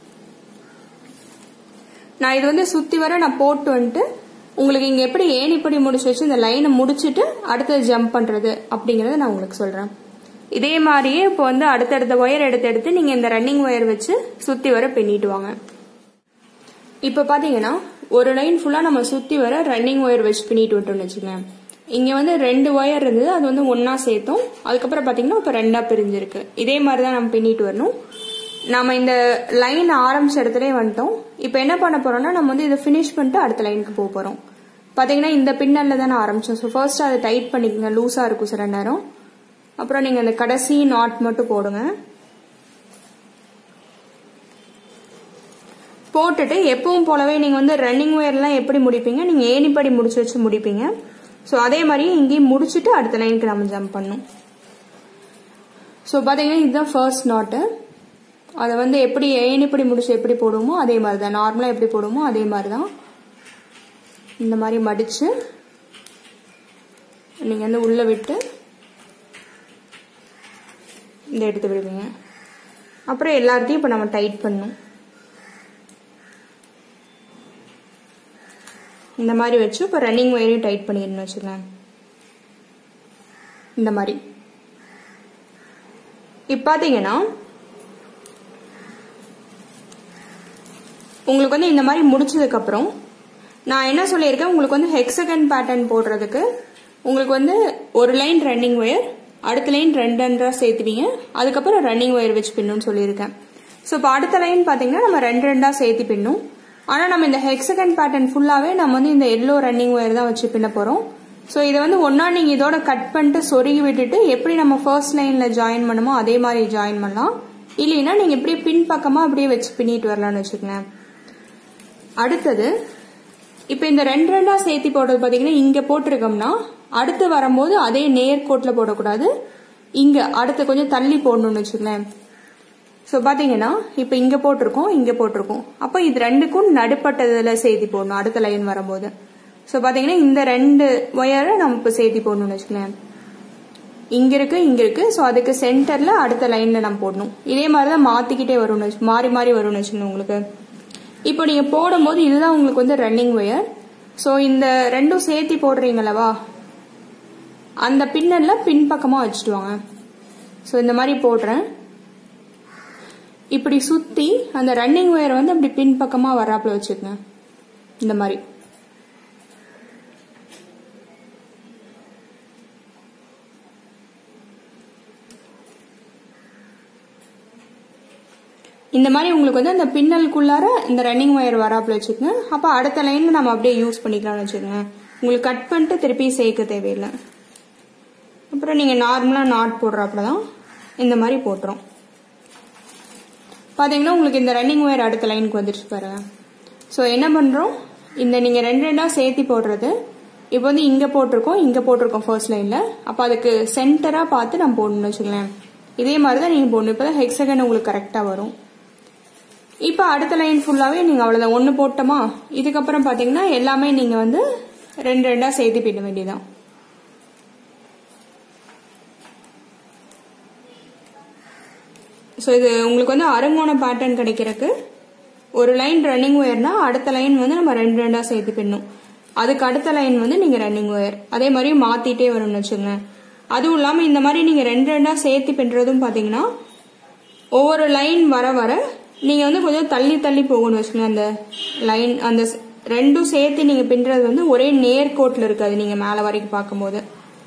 நான் இது வந்து சுற்றி வர நான் போட்டு வந்துட்டு உங்களுக்கு இங்கே எப்படி ஏணிப்படி முடிச்சு வச்சு இந்த லைனை முடிச்சுட்டு அடுத்தது ஜம்ப் பண்ணுறது அப்படிங்கிறத நான் உங்களுக்கு சொல்கிறேன் இதே மாதிரியே இப்போ வந்து அடுத்தடுத்த ஒயர் எடுத்து எடுத்து நீங்க இந்த ரன்னிங் ஒயர் வச்சு சுத்தி வர பின்னிட்டு வாங்க இப்போ பாத்தீங்கன்னா ஒரு லைன் ஃபுல்லா நம்ம சுத்தி வர ரன்னிங் ஒயர் வச்சு பின்னிட்டு விட்டோம்னு வச்சுக்கோங்க இங்க வந்து ரெண்டு ஒயர் இருந்தது அது வந்து ஒன்னா சேர்த்தோம் அதுக்கப்புறம் பாத்தீங்கன்னா இப்போ ரெண்டா பிரிஞ்சிருக்கு இதே மாதிரி தான் நம்ம பின்னிட்டு வரணும் நம்ம இந்த லைன் ஆரம்பிச்ச இடத்துல வந்துட்டோம் இப்போ என்ன பண்ண போறோம்னா நம்ம வந்து இதை ஃபினிஷ் பண்ணிட்டு அடுத்த லைனுக்கு போக போறோம் பாத்தீங்கன்னா இந்த பின்னல்ல தான் ஆரம்பிச்சோம் ஸோ ஃபர்ஸ்ட் அதை டைட் பண்ணிக்கோங்க லூஸா இருக்கும் சில நேரம் அப்புறம் நீங்க அந்த கடைசி நாட் மட்டும் போடுங்க போட்டுட்டு எப்பவும் போலவே நீங்க வந்து ரன்னிங் ஒயர்லாம் எப்படி முடிப்பீங்க நீங்க ஏணிப்படி முடிச்சு வச்சு முடிப்பீங்க ஸோ அதே மாதிரி இங்கேயும் முடிச்சுட்டு அடுத்த லைனுக்கு நம்ம ஜம்ப் பண்ணும் ஸோ பார்த்தீங்கன்னா இதுதான் ஃபர்ஸ்ட் நாட்டு அதை வந்து எப்படி ஏணிப்படி முடிச்சு எப்படி போடுவோமோ அதே மாதிரி தான் நார்மலாக எப்படி போடுவோமோ அதே மாதிரி தான் இந்த மாதிரி மடிச்சு நீங்கள் வந்து உள்ளே விட்டு இந்த எடுத்து விடுவீங்க அப்புறம் எல்லாத்தையும் இப்போ நம்ம டைட் பண்ணும் இந்த மாதிரி வச்சு இப்போ ரன்னிங் ஒயரையும் டைட் பண்ணிடணும் வச்சுக்கலாம் இந்த மாதிரி இப்போ பார்த்தீங்கன்னா உங்களுக்கு வந்து இந்த மாதிரி முடிச்சதுக்கப்புறம் நான் என்ன சொல்லியிருக்கேன் உங்களுக்கு வந்து ஹெக்ஸகன் பேட்டர்ன் போடுறதுக்கு உங்களுக்கு வந்து ஒரு லைன் ரன்னிங் ஒயர் அடுத்த லைன் ரெண்டு ரெண்டா சேர்த்துவீங்க அதுக்கப்புறம் ரன்னிங் ஒயர் வச்சு பின்னுன்னு சொல்லியிருக்கேன் ஸோ இப்போ அடுத்த லைன் பார்த்தீங்கன்னா நம்ம ரெண்டு ரெண்டா சேர்த்து பின்னும் ஆனால் நம்ம இந்த ஹெக்ஸகன் பேட்டர்ன் ஃபுல்லாகவே நம்ம வந்து இந்த எல்லோ ரன்னிங் ஒயர் தான் வச்சு பின்ன போகிறோம் ஸோ இதை வந்து ஒன்றா நீங்கள் இதோட கட் பண்ணிட்டு சொருகி விட்டுட்டு எப்படி நம்ம ஃபர்ஸ்ட் லைனில் ஜாயின் பண்ணுமோ அதே மாதிரி ஜாயின் பண்ணலாம் இல்லைன்னா நீங்கள் இப்படியே பின் பக்கமாக அப்படியே வச்சு பின்னிட்டு வரலாம்னு வச்சுக்கோங்களேன் அடுத்தது இப்போ இந்த ரெண்டு ரெண்டா சேர்த்தி போடுறது பார்த்தீங்கன்னா இங்கே போட்டிருக்கோம்னா அடுத்து வரும்போது அதே நேர்கோட்டில் போடக்கூடாது இங்கே அடுத்து கொஞ்சம் தள்ளி போடணும்னு வச்சுக்கலேன் ஸோ பார்த்தீங்கன்னா இப்போ இங்கே போட்டிருக்கோம் இங்கே போட்டிருக்கோம் அப்போ இது ரெண்டுக்கும் நடுப்பட்டதில் சேர்த்தி போடணும் அடுத்த லைன் வரும்போது ஸோ பார்த்தீங்கன்னா இந்த ரெண்டு ஒயரை நம்ம இப்போ சேர்த்தி போடணும்னு வச்சுக்கலேன் இங்க இருக்கு இங்க இருக்கு ஸோ அதுக்கு சென்டர்ல அடுத்த லைன்ல நம்ம போடணும் இதே மாதிரி தான் மாத்திக்கிட்டே வரும்னு வச்சு மாறி மாறி வரும்னு வச்சுக்கணும் உங்களுக்கு இப்போ நீங்க போடும்போது இதுதான் உங்களுக்கு வந்து ரன்னிங் ஒயர் ஸோ இந்த ரெண்டும் சேர்த்தி போடுறீங்களவா அந்த பின்னல்ல பின்பக்கமா வச்சுட்டு வாங்க ஸோ இந்த மாதிரி போடுறேன் இப்படி சுத்தி அந்த ரன்னிங் ஒயர் வந்து அப்படி பின்பக்கமா வராப்புல வச்சுக்கங்க இந்த மாதிரி இந்த மாதிரி உங்களுக்கு வந்து அந்த பின்னலுக்குள்ளார இந்த ரன்னிங் ஒயர் வராப்புல வச்சுக்கோங்க அப்போ அடுத்த லைன்ல நம்ம அப்படியே யூஸ் பண்ணிக்கலாம்னு வச்சுக்கோங்க உங்களுக்கு கட் பண்ணிட்டு திருப்பி சேர்க்க தேவையில்லை அப்புறம் நீங்கள் நார்மலாக நாட் போடுறாப்புல தான் இந்த மாதிரி போட்டுரும் பார்த்தீங்கன்னா உங்களுக்கு இந்த ரன்னிங் ஒயர் அடுத்த லைனுக்கு வந்துடுச்சு பாருங்க ஸோ என்ன பண்ணுறோம் இந்த நீங்கள் ரெண்டு ரெண்டாக சேர்த்தி போடுறது இப்போ வந்து இங்கே போட்டிருக்கோம் இங்கே போட்டிருக்கோம் ஃபர்ஸ்ட் லைனில் அப்போ அதுக்கு சென்டராக பார்த்து நம்ம போடணும்னு வச்சுக்கலாம் இதே மாதிரி தான் நீங்கள் போடணும் இப்போ தான் ஹெக்ஸகன் உங்களுக்கு கரெக்டாக வரும் இப்போ அடுத்த லைன் ஃபுல்லாகவே நீங்கள் அவ்வளோதான் ஒன்று போட்டோமா இதுக்கப்புறம் பார்த்தீங்கன்னா எல்லாமே நீங்கள் வந்து ரெண்டு ரெண்டாக சேர்த்து பின்ன வேண்டியதான் ஸோ இது உங்களுக்கு வந்து அருங்கோண பேட்டர்ன் கிடைக்கிறதுக்கு ஒரு லைன் ரன்னிங் ஒயர்னா அடுத்த லைன் வந்து நம்ம ரெண்டு ரெண்டாக சேர்த்து பின்னும் அதுக்கு அடுத்த லைன் வந்து நீங்கள் ரன்னிங் ஒயர் அதே மாதிரி மாற்றிட்டே வரும்னு வச்சுங்க அதுவும் இல்லாமல் இந்த மாதிரி நீங்கள் ரெண்டு ரெண்டாக சேர்த்து பின்னுறதும் பார்த்தீங்கன்னா ஒவ்வொரு லைன் வர வர நீங்கள் வந்து கொஞ்சம் தள்ளி தள்ளி போகணும் வச்சுக்கோங்க அந்த லைன் அந்த ரெண்டும் சேர்த்து நீங்கள் பின்னுறது வந்து ஒரே நேர்கோட்டில் இருக்காது நீங்கள் மேலே வரைக்கும் பார்க்கும்போது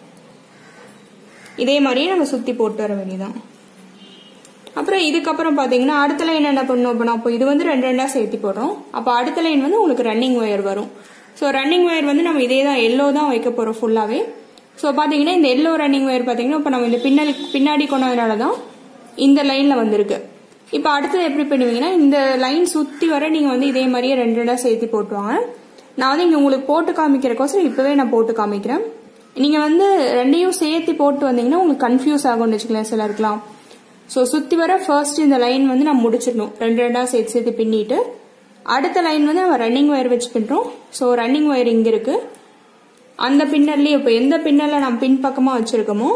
இதே மாதிரியே நம்ம சுற்றி போட்டு வர வேண்டியதான் அப்புறம் இதுக்கப்புறம் பார்த்தீங்கன்னா அடுத்த லைன் என்ன பண்ணும் அப்படின்னா அப்போ இது வந்து ரெண்டு ரெண்டாக சேர்த்து போடுறோம் அப்போ அடுத்த லைன் வந்து உங்களுக்கு ரன்னிங் ஒயர் வரும் ஸோ ரன்னிங் ஒயர் வந்து நம்ம இதே தான் எல்லோ தான் வைக்க போகிறோம் ஃபுல்லாகவே ஸோ பார்த்தீங்கன்னா இந்த எல்லோ ரன்னிங் ஒயர் பார்த்தீங்கன்னா இப்போ நம்ம இந்த பின்னாடி பின்னாடி கொண்டதுனால தான் இந்த லைனில் வந்திருக்கு இப்போ அடுத்தது எப்படி பண்ணுவீங்கன்னா இந்த லைன் சுற்றி வர நீங்கள் வந்து இதே மாதிரியே ரெண்டு ரெண்டாக சேர்த்து போட்டுவாங்க நான் வந்து இங்கே உங்களுக்கு போட்டு காமிக்கிறக்கோசரம் இப்போவே நான் போட்டு காமிக்கிறேன் நீங்கள் வந்து ரெண்டையும் சேர்த்து போட்டு வந்தீங்கன்னா உங்களுக்கு கன்ஃபியூஸ் ஆகும்னு வச்சுக்கலாம் சிலருக்குலாம் ஸோ சுற்றி வர ஃபர்ஸ்ட் இந்த லைன் வந்து நம்ம முடிச்சிடணும் ரெண்டு ரெண்டாக சேர்த்து சேர்த்து பின்னிட்டு அடுத்த லைன் வந்து நம்ம ரன்னிங் ஒயர் வச்சு பின்னுறோம் ஸோ ரன்னிங் ஒயர் இங்கே இருக்கு அந்த பின்னர்லேயே இப்போ எந்த பின்னரில் நம்ம பின் பக்கமாக வச்சுருக்கோமோ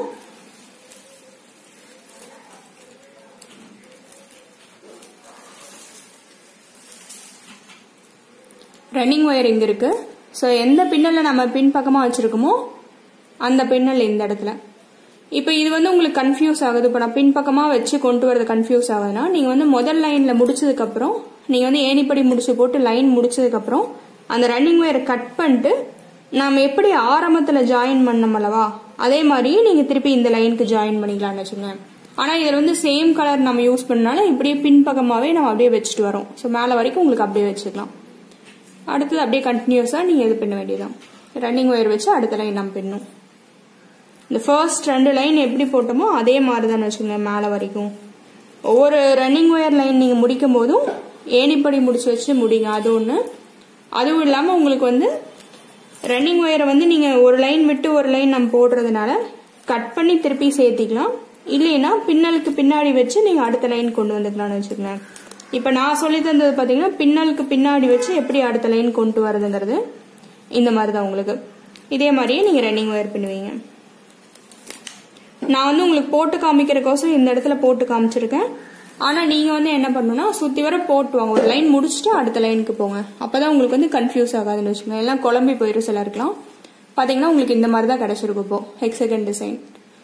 ரன்னிங் ஒயர் இங்கே இருக்கு ஸோ எந்த பின்னலில் நம்ம பின் பக்கமாக வச்சுருக்கோமோ அந்த பின்னல் இந்த இடத்துல இப்போ இது வந்து உங்களுக்கு கன்ஃபியூஸ் ஆகுது இப்போ நான் பின் பக்கமாக வச்சு கொண்டு வரது கன்ஃபியூஸ் ஆகுதுன்னா நீங்கள் வந்து முதல் லைனில் முடிச்சதுக்கப்புறம் நீங்கள் வந்து ஏணிப்படி முடிச்சு போட்டு லைன் முடிச்சதுக்கப்புறம் அந்த ரன்னிங் ஒயரை கட் பண்ணிட்டு நாம் எப்படி ஆரம்பத்தில் ஜாயின் பண்ணோம் அல்லவா அதே மாதிரியே நீங்கள் திருப்பி இந்த லைனுக்கு ஜாயின் பண்ணிக்கலாம்னு வச்சுக்கோங்க ஆனால் இதில் வந்து சேம் கலர் நம்ம யூஸ் பண்ணனால இப்படியே பின்பக்கமாகவே நம்ம அப்படியே வச்சுட்டு வரோம் ஸோ மேலே வரைக்கும் உங்களுக்கு அப்படியே வச்சுக்கலாம் அடுத்தது அப்படியே கண்டினியூஸாக நீங்கள் இது பண்ண வேண்டியதான் ரன்னிங் ஒயர் வச்சு அடுத்த லைன் நம்ம பின்னும் இந்த ஃபர்ஸ்ட் ரெண்டு லைன் எப்படி போட்டோமோ அதே மாதிரி தான் வச்சுக்கோங்க மேலே வரைக்கும் ஒவ்வொரு ரன்னிங் ஒயர் லைன் நீங்கள் முடிக்கும் போதும் ஏணிப்படி முடிச்சு வச்சு முடிங்க அது ஒன்று அதுவும் இல்லாமல் உங்களுக்கு வந்து ரன்னிங் ஒயரை வந்து நீங்கள் ஒரு லைன் விட்டு ஒரு லைன் நம்ம போடுறதுனால கட் பண்ணி திருப்பி சேர்த்திக்கலாம் இல்லைன்னா பின்னலுக்கு பின்னாடி வச்சு நீங்கள் அடுத்த லைன் கொண்டு வந்துக்கலாம்னு வச்சுக்கோங்க இப்போ நான் சொல்லி தந்தது பார்த்தீங்கன்னா பின்னலுக்கு பின்னாடி வச்சு எப்படி அடுத்த லைன் கொண்டு வரதுங்கிறது இந்த மாதிரி தான் உங்களுக்கு இதே மாதிரியே நீங்கள் ரன்னிங் ஒயர் பண்ணுவீங்க நான் வந்து உங்களுக்கு போட்டு காமிக்கிறக்கோசம் இந்த இடத்துல போட்டு காமிச்சிருக்கேன் ஆனா நீங்க வந்து என்ன பண்ணணும்னா சுத்தி வர போட்டு வாங்க ஒரு லைன் முடிச்சுட்டு அடுத்த லைனுக்கு போங்க அப்பதான் உங்களுக்கு வந்து கன்ஃபியூஸ் ஆகாதுன்னு வச்சுக்கோங்க எல்லாம் குழம்பி போயிடும் சிலருக்குலாம் பாத்தீங்கன்னா உங்களுக்கு இந்த மாதிரி தான் கிடைச்சிருக்கும் இப்போ ஹெக்ஸகன் டிசைன்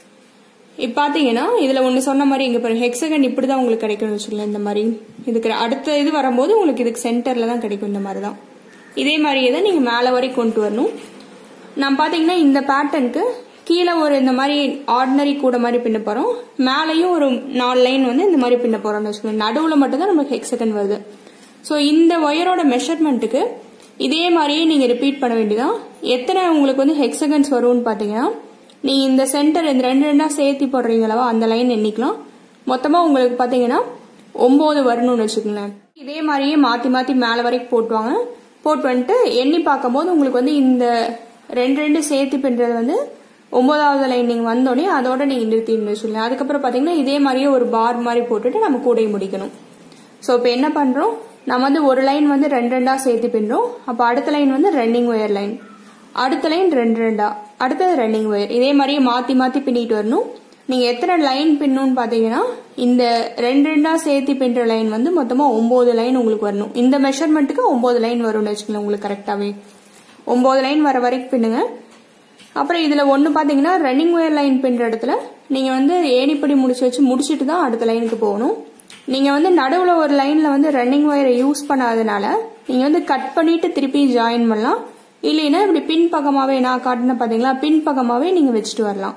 இப்போ பார்த்தீங்கன்னா இதில் ஒன்று சொன்ன மாதிரி இங்கே பாருங்க ஹெக்ஸகன் இப்படி தான் உங்களுக்கு கிடைக்கும்னு வச்சுக்கலாம் இந்த மாதிரி இதுக்கு அடுத்த இது வரும்போது உங்களுக்கு இதுக்கு சென்டரில் தான் கிடைக்கும் இந்த மாதிரி தான் இதே மாதிரியே தான் நீங்கள் மேலே வரைக்கும் கொண்டு வரணும் நான் பார்த்தீங்கன்னா இந்த பேட்டர்னுக்கு கீழே ஒரு இந்த மாதிரி ஆர்டினரி கூட மாதிரி பின்ன போகிறோம் மேலேயும் ஒரு நாலு லைன் வந்து இந்த மாதிரி பின்ன போகிறோம்னு வச்சுக்கோங்க நடுவில் மட்டும்தான் நமக்கு ஹெக்ஸகன் வருது ஸோ இந்த ஒயரோட மெஷர்மெண்ட்டுக்கு இதே மாதிரியே நீங்கள் ரிப்பீட் பண்ண வேண்டியதான் எத்தனை உங்களுக்கு வந்து ஹெக்ஸகன்ஸ் வரும்னு பார்த்தீங்கன்னா நீங்க இந்த சென்டர் இந்த ரெண்டு ரெண்டா சேர்த்து போடுறீங்களவா அந்த லைன் எண்ணிக்கலாம் மொத்தமா உங்களுக்கு பாத்தீங்கன்னா ஒன்பது வரணும்னு வச்சுக்கோங்களேன் இதே மாதிரியே மாத்தி மாத்தி மேல வரைக்கும் போட்டுவாங்க போட்டு வந்துட்டு எண்ணி பார்க்கும்போது உங்களுக்கு வந்து இந்த ரெண்டு ரெண்டு சேர்த்து பின்றது வந்து ஒன்பதாவது லைன் நீங்க வந்தோடனே அதோட நீங்க நிறுத்தின்னு வச்சுக்கலாம் அதுக்கப்புறம் பாத்தீங்கன்னா இதே மாதிரியே ஒரு பார் மாதிரி போட்டுட்டு நம்ம கூடையை முடிக்கணும் ஸோ இப்போ என்ன பண்றோம் நம்ம வந்து ஒரு லைன் வந்து ரெண்டு ரெண்டா சேர்த்து பின்றோம் அப்போ அடுத்த லைன் வந்து ரன்னிங் ஒயர் லைன் அடுத்த லைன் ரெண்டு ரெண்டா அடுத்தது ரன்னிங் ஒயர் இதே மாதிரியே மாத்தி மாத்தி பின்னிட்டு வரணும் நீங்க எத்தனை லைன் பின்னணும்னு பாத்தீங்கன்னா இந்த ரெண்டு ரெண்டா சேர்த்து பின்ற லைன் வந்து மொத்தமா ஒன்பது லைன் உங்களுக்கு வரணும் இந்த மெஷர்மெண்ட்டுக்கு ஒன்பது லைன் வரும்னு வச்சுக்கலாம் உங்களுக்கு கரெக்டாவே ஒன்பது லைன் வர வரைக்கும் பின்னுங்க அப்புறம் இதுல ஒண்ணு பாத்தீங்கன்னா ரன்னிங் ஒயர் லைன் பின்ற இடத்துல நீங்க வந்து ஏணிப்படி முடிச்சு வச்சு முடிச்சிட்டு தான் அடுத்த லைனுக்கு போகணும் நீங்க வந்து நடுவுல ஒரு லைன்ல வந்து ரன்னிங் ஒயரை யூஸ் பண்ணாதனால நீங்க வந்து கட் பண்ணிட்டு திருப்பி ஜாயின் பண்ணலாம் இல்லைன்னா இப்படி பின் பக்கமாவே நான் காட்டின பாத்தீங்களா பின் பக்கமாவே நீங்க வச்சுட்டு வரலாம்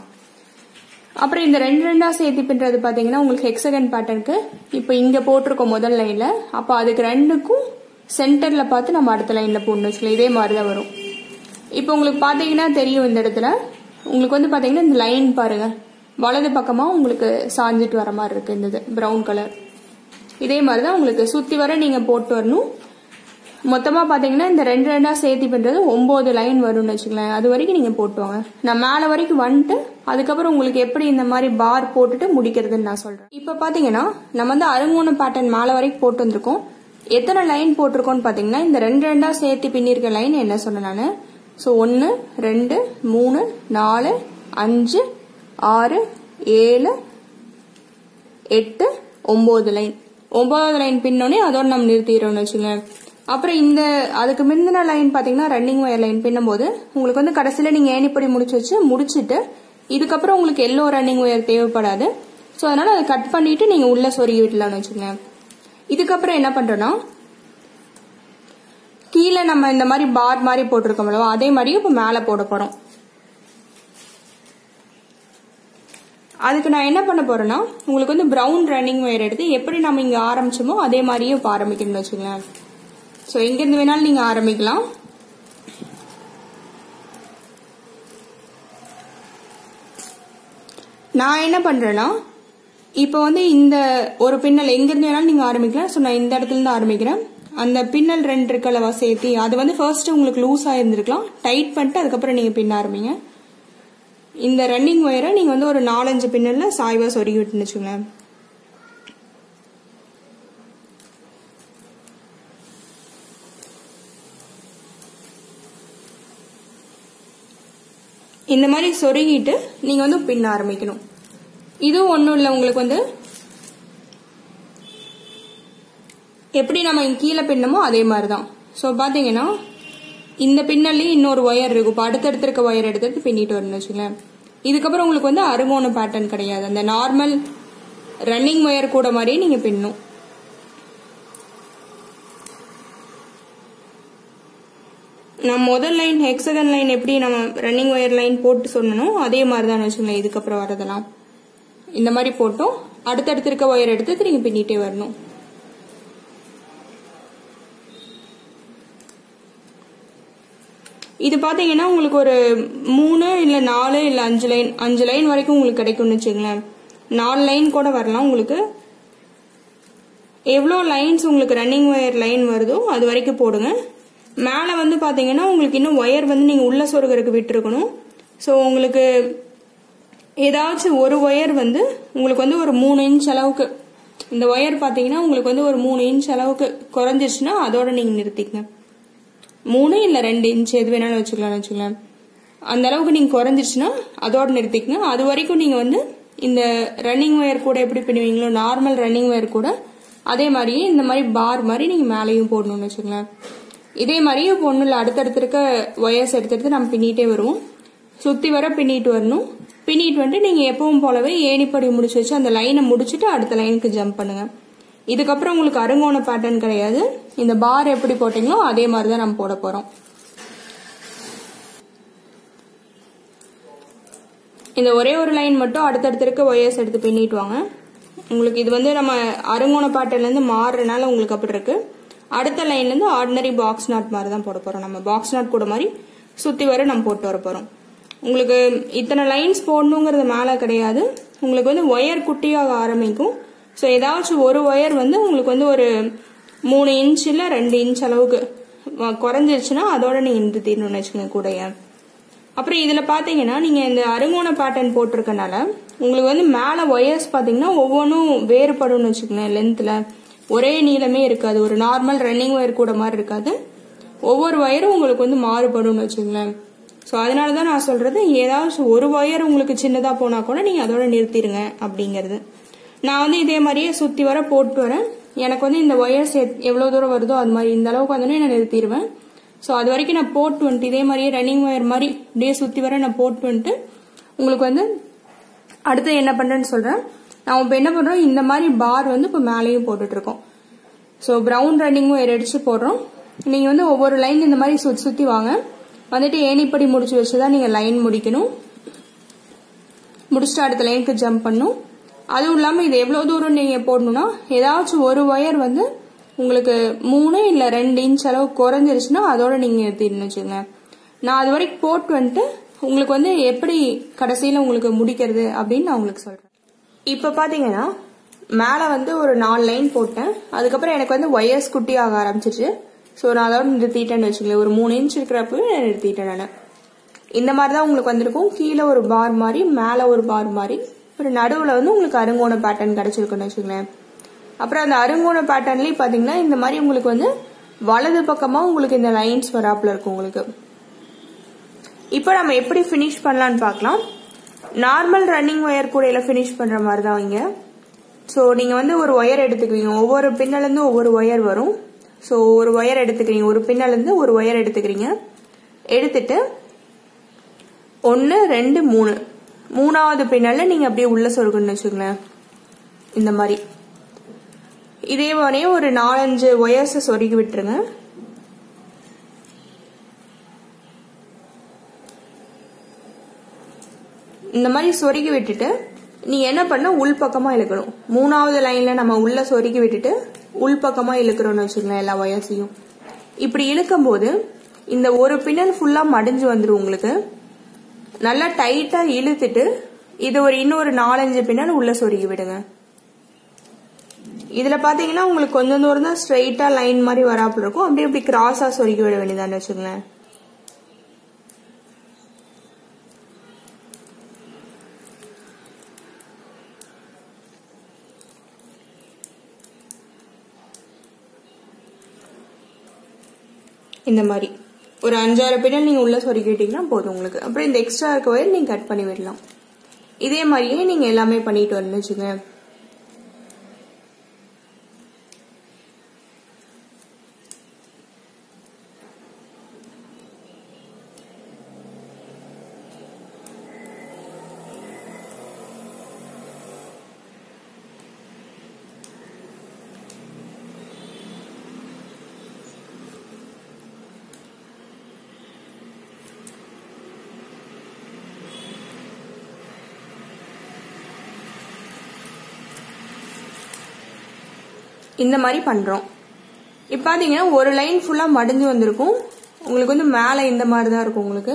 அப்புறம் இந்த ரெண்டு ரெண்டா சேர்த்து பின்றது பாத்தீங்கன்னா உங்களுக்கு ஹெக்ஸகன் பேட்டர்னுக்கு இப்போ இங்க போட்டிருக்கோம் முதல் லைன்ல அப்போ அதுக்கு ரெண்டுக்கும் சென்டர்ல பார்த்து நம்ம அடுத்த லைன்ல போடணும் வச்சுக்கலாம் இதே மாதிரி தான் வரும் இப்போ உங்களுக்கு பாத்தீங்கன்னா தெரியும் இந்த இடத்துல உங்களுக்கு வந்து பாத்தீங்கன்னா இந்த லைன் பாருங்க வலது பக்கமா உங்களுக்கு சாஞ்சிட்டு வர மாதிரி இருக்கு இந்த பிரவுன் கலர் இதே மாதிரி தான் உங்களுக்கு சுத்தி வர நீங்க போட்டு வரணும் மொத்தமா பாத்தீங்கன்னா இந்த ரெண்டு ரெண்டா சேர்த்தி பண்றது ஒன்பது லைன் வரும்னு வச்சுக்கலாம் அது வரைக்கும் நீங்க போட்டுவாங்க நான் மேல வரைக்கும் வந்துட்டு அதுக்கப்புறம் உங்களுக்கு எப்படி இந்த மாதிரி பார் போட்டுட்டு முடிக்கிறதுன்னு நான் சொல்றேன் இப்ப பாத்தீங்கன்னா நம்ம வந்து அருங்கோணம் பேட்டர்ன் மேல வரைக்கும் போட்டு வந்திருக்கோம் எத்தனை லைன் போட்டிருக்கோம்னு பாத்தீங்கன்னா இந்த ரெண்டு ரெண்டா சேர்த்து பின்னிருக்க லைன் என்ன சொன்னேன் நானு ஸோ ஒன்று ரெண்டு மூணு நாலு அஞ்சு ஆறு ஏழு எட்டு ஒன்பது லைன் ஒன்பதாவது லைன் பின்னோடனே அதோட நம்ம நிறுத்திடுறோம்னு வச்சுங்க அப்புறம் இந்த அதுக்கு முந்தின லைன் பாத்தீங்கன்னா ரன்னிங் ஒயர் லைன் பின்னும்போது உங்களுக்கு வந்து கடைசியில நீங்க ஏணிப்படி முடிச்சு வச்சு முடிச்சிட்டு இதுக்கப்புறம் உங்களுக்கு எல்லோ ரன்னிங் ஒயர் தேவைப்படாது ஸோ அதனால அதை கட் பண்ணிட்டு நீங்க உள்ள சொருகி விடலாம்னு வச்சுக்கோங்க இதுக்கப்புறம் என்ன பண்றோம்னா கீழே நம்ம இந்த மாதிரி பார் மாதிரி போட்டிருக்கோம்ல அதே மாதிரி இப்போ மேலே போட போறோம் அதுக்கு நான் என்ன பண்ண போறேன்னா உங்களுக்கு வந்து பிரவுன் ரன்னிங் ஒயர் எடுத்து எப்படி நம்ம இங்க ஆரம்பிச்சோமோ அதே மாதிரியே இப்போ ஆரம்பிக்கணும்னு வச்சுக்கோங்களேன் ஸோ எங்கேருந்து வேணாலும் நீங்க ஆரம்பிக்கலாம் நான் என்ன பண்றேன்னா இப்போ வந்து இந்த ஒரு பின்னல் எங்கிருந்து வேணாலும் நீங்க ஆரம்பிக்கலாம் ஸோ நான் இந்த இடத்துல இருந்து ஆரம்பிக்கிறேன் அந்த பின்னல் ரெண்டு இருக்கலவா சேர்த்தி அது வந்து ஃபர்ஸ்ட் உங்களுக்கு லூஸ் ஆயிருந்திருக்கலாம் டைட் பண்ணிட்டு அதுக்கப்புறம் நீங்க பின்ன ஆரம்பிங்க இந்த ரன்னிங் ஒயரை நீங்க வந்து ஒரு நாலஞ்சு பின்னல்ல சாய்வா சொருகி விட்டுன்னு வச்சுங்களேன் இந்த மாதிரி சொருகிட்டு நீங்க வந்து பின்ன ஆரம்பிக்கணும் இதுவும் ஒன்றும் இல்லை உங்களுக்கு வந்து எப்படி நம்ம இங்க கீழே பின்னமோ அதே மாதிரி தான் ஸோ பார்த்தீங்கன்னா இந்த பின்னல்லையும் இன்னொரு ஒயர் இருக்கும் இப்போ அடுத்தடுத்து இருக்க ஒயர் எடுத்து எடுத்து பின்னிட்டு வரணும்னு வச்சுங்களேன் இதுக்கப்புறம் உங்களுக்கு வந்து அருங்கோண பேட்டர்ன் கிடையாது அந்த நார்மல் ரன்னிங் ஒயர் கூட மாதிரியே நீங்க பின்னும் நான் முதல் லைன் ஹெக்ஸகன் லைன் எப்படி நம்ம ரன்னிங் ஒயர் லைன் போட்டு சொன்னனோ அதே மாதிரி தான் வச்சுங்களேன் இதுக்கப்புறம் வரதெல்லாம் இந்த மாதிரி போட்டோம் அடுத்தடுத்து இருக்க ஒயர் எடுத்து திரும்பி பின்னிட்டே வரணும் இது பாத்தீங்கன்னா உங்களுக்கு ஒரு மூணு இல்ல நாலு இல்ல அஞ்சு லைன் அஞ்சு லைன் வரைக்கும் உங்களுக்கு கிடைக்கும்னு வச்சுங்களேன் நாலு லைன் கூட வரலாம் உங்களுக்கு எவ்வளோ லைன்ஸ் உங்களுக்கு ரன்னிங் ஒயர் லைன் வருதோ அது வரைக்கும் போடுங்க மேலே வந்து பாத்தீங்கன்னா உங்களுக்கு இன்னும் ஒயர் வந்து நீங்க உள்ள சொருகிறதுக்கு விட்டுருக்கணும் ஸோ உங்களுக்கு ஏதாச்சும் ஒரு ஒயர் வந்து உங்களுக்கு வந்து ஒரு மூணு இன்ச் அளவுக்கு இந்த ஒயர் பாத்தீங்கன்னா உங்களுக்கு வந்து ஒரு மூணு இன்ச் அளவுக்கு குறைஞ்சிருச்சுன்னா அதோட நீங்க நிறுத்திக்கங்க மூணு இல்ல ரெண்டு இன்ச் எது வேணாலும் வச்சுக்கலாம் வச்சுக்கலாம் அந்த அளவுக்கு நீங்க குறைஞ்சிருச்சுன்னா அதோட நிறுத்திக்கங்க அது வரைக்கும் நீங்க வந்து இந்த ரன்னிங் ஒயர் கூட எப்படி பின்னுவீங்களோ நார்மல் ரன்னிங் ஒயர் கூட அதே மாதிரியே இந்த மாதிரி பார் மாதிரி நீங்க மேலேயும் போடணும்னு வச்சுங்களேன் இதே மாதிரியே இப்போ ஒன்றும் இல்லை அடுத்தடுத்து இருக்க ஒயர்ஸ் எடுத்து எடுத்து நம்ம பின்னிட்டே வருவோம் சுற்றி வர பின்னிட்டு வரணும் பின்னிட்டு வந்துட்டு நீங்கள் எப்பவும் போலவே ஏணிப்படி முடிச்சு வச்சு அந்த லைனை முடிச்சுட்டு அடுத்த லைனுக்கு ஜம்ப் பண்ணுங்க இதுக்கப்புறம் உங்களுக்கு அருங்கோண பேட்டர்ன் கிடையாது இந்த பார் எப்படி போட்டீங்களோ அதே மாதிரி தான் நம்ம போட போகிறோம் இந்த ஒரே ஒரு லைன் மட்டும் அடுத்தடுத்து இருக்க ஒயர்ஸ் எடுத்து பின்னிட்டு வாங்க உங்களுக்கு இது வந்து நம்ம அருங்கோண பாட்டிலேருந்து மாறுறதுனால உங்களுக்கு அப்படி இருக்கு அடுத்த லைன்லேருந்து ஆர்டினரி பாக்ஸ் நாட் மாதிரி தான் போட போகிறோம் நம்ம பாக்ஸ் நாட் கூட மாதிரி சுற்றி வர நம்ம போட்டு வர போகிறோம் உங்களுக்கு இத்தனை லைன்ஸ் போடணுங்கிறது மேலே கிடையாது உங்களுக்கு வந்து ஒயர் குட்டியாக ஆரம்பிக்கும் ஸோ ஏதாச்சும் ஒரு ஒயர் வந்து உங்களுக்கு வந்து ஒரு மூணு இன்ச் இல்லை ரெண்டு இன்ச் அளவுக்கு குறைஞ்சிருச்சுன்னா அதோட நீங்கள் நிறுத்திடணும்னு வச்சுக்கோங்க கூடைய அப்புறம் இதில் பார்த்தீங்கன்னா நீங்கள் இந்த அருங்கோண பேட்டர்ன் போட்டிருக்கனால உங்களுக்கு வந்து மேலே ஒயர்ஸ் பார்த்தீங்கன்னா ஒவ்வொன்றும் வேறுபடும்னு வச்சுக்கோங்களேன் லென்த்தில் ஒரே நீளமே இருக்காது ஒரு நார்மல் ரன்னிங் ஒயர் கூட மாதிரி இருக்காது ஒவ்வொரு ஒயரும் உங்களுக்கு வந்து மாறுபடும்னு வச்சுக்கோங்களேன் ஸோ அதனால தான் நான் சொல்றது ஏதாச்சும் ஒரு ஒயர் உங்களுக்கு சின்னதாக போனால் கூட நீங்கள் அதோட நிறுத்திடுங்க அப்படிங்கிறது நான் வந்து இதே மாதிரியே சுற்றி வர போட்டு வரேன் எனக்கு வந்து இந்த ஒயர்ஸ் எவ்வளோ தூரம் வருதோ அது மாதிரி இந்த அளவுக்கு வந்தோடனே நான் நிறுத்திடுவேன் ஸோ அது வரைக்கும் நான் போட்டு வந்துட்டு இதே மாதிரியே ரன்னிங் ஒயர் மாதிரி இப்படியே சுற்றி வர நான் போட்டு வந்துட்டு உங்களுக்கு வந்து அடுத்து என்ன பண்ணுறேன்னு சொல்கிறேன் நான் இப்போ என்ன பண்ணுறோம் இந்த மாதிரி பார் வந்து இப்போ மேலேயும் போட்டுட்டு இருக்கோம் ஸோ ப்ரௌன் ரன்னிங் ஒயர் அடிச்சு போடுறோம் நீங்கள் வந்து ஒவ்வொரு லைன் இந்த மாதிரி சுற்றி சுற்றி வாங்க வந்துட்டு ஏணிப்படி முடிச்சு வச்சு தான் நீங்கள் லைன் முடிக்கணும் முடிச்சுட்டு அடுத்த லைனுக்கு ஜம்ப் பண்ணும் அதுவும் இல்லாமல் இது எவ்வளோ தூரம் நீங்கள் போடணும்னா ஏதாச்சும் ஒரு ஒயர் வந்து உங்களுக்கு மூணு இல்லை ரெண்டு இன்ச் அளவு குறைஞ்சிருச்சுன்னா அதோட நீங்கள் நிறுத்திடணும் வச்சுங்க நான் அது வரைக்கும் போட்டு வந்துட்டு உங்களுக்கு வந்து எப்படி கடைசியில் உங்களுக்கு முடிக்கிறது அப்படின்னு நான் உங்களுக்கு சொல்கிறேன் இப்போ பார்த்தீங்கன்னா மேலே வந்து ஒரு நாலு லைன் போட்டேன் அதுக்கப்புறம் எனக்கு வந்து ஒயர்ஸ் குட்டி ஆக ஆரம்பிச்சிச்சு ஸோ நான் அதோட நிறுத்திட்டேன்னு வச்சுக்கோங்களேன் ஒரு மூணு இன்ச் இருக்கிறப்பவே நான் நிறுத்திட்டேன் நான் இந்த மாதிரி தான் உங்களுக்கு வந்திருக்கும் கீழே ஒரு பார் மாதிரி மேலே ஒரு பார் மாதிரி ஒரு நடுவில் வந்து உங்களுக்கு அருங்கோண பேட்டர்ன் கிடைச்சிருக்குன்னு வச்சுக்கோங்களேன் அப்புறம் அந்த அருங்கோண பேட்டர்ன்லேயும் பார்த்தீங்கன்னா இந்த மாதிரி உங்களுக்கு வந்து வலது பக்கமாக உங்களுக்கு இந்த லைன்ஸ் வராப்புல இருக்கும் உங்களுக்கு இப்போ நம்ம எப்படி ஃபினிஷ் பண்ணலான்னு பார்க்கலாம் நார்மல் ரன்னிங் ஒயர் கூடையில் ஃபினிஷ் பண்ணுற மாதிரி தான் இங்கே ஸோ நீங்கள் வந்து ஒரு ஒயர் எடுத்துக்குவீங்க ஒவ்வொரு பின்னலேருந்து ஒவ்வொரு ஒயர் வரும் ஸோ ஒரு ஒயர் எடுத்துக்கிறீங்க ஒரு பின்னலேருந்து ஒரு ஒயர் எடுத்துக்கிறீங்க எடுத்துட்டு ஒன்று ரெண்டு மூணு மூணாவது பின்னல்ல நீங்கள் அப்படியே உள்ள சொருகணும்னு வச்சுக்கோங்களேன் இந்த மாதிரி இதே மாதிரியே ஒரு நாலஞ்சு ஒயர்ஸை சொருகி விட்டுருங்க இந்த மாதிரி சொருகி விட்டுட்டு நீ என்ன பண்ண உள் பக்கமா இழுக்கணும் மூணாவது லைன்ல நம்ம உள்ள சொருகி விட்டுட்டு உள் பக்கமா இழுக்கிறோம்னு வச்சுக்கலாம் எல்லா ஒயர்ஸையும் இப்படி இழுக்கும் போது இந்த ஒரு பின்னல் ஃபுல்லா மடிஞ்சு வந்துடும் உங்களுக்கு நல்லா டைட்டா இழுத்துட்டு இது ஒரு இன்னொரு நாலஞ்சு பின்னல் உள்ள சொருகி விடுங்க இதுல பாத்தீங்கன்னா உங்களுக்கு கொஞ்சம் தூரம் தான் ஸ்ட்ரைட்டா லைன் மாதிரி வராப்புல இருக்கும் அப்படியே இப்படி கிராஸா சொருகி விட வேண்டியதான்னு வச்சுங்களேன் இந்த மாதிரி ஒரு அஞ்சாறு பின்னல் நீங்க உள்ள சொருக்கிட்டீங்கன்னா போதும் உங்களுக்கு அப்புறம் இந்த எக்ஸ்ட்ரா இருக்க ஒயர் நீங்க கட் பண்ணி விடலாம் இதே மாதிரியே நீங்க எல்லாமே பண்ணிட்டு வரணும் வச்சுங்க இந்த மாதிரி பண்றோம் இப்போ பாத்தீங்கன்னா ஒரு லைன் ஃபுல்லா மடிஞ்சு வந்திருக்கும் உங்களுக்கு வந்து மேலே இந்த மாதிரி தான் இருக்கும் உங்களுக்கு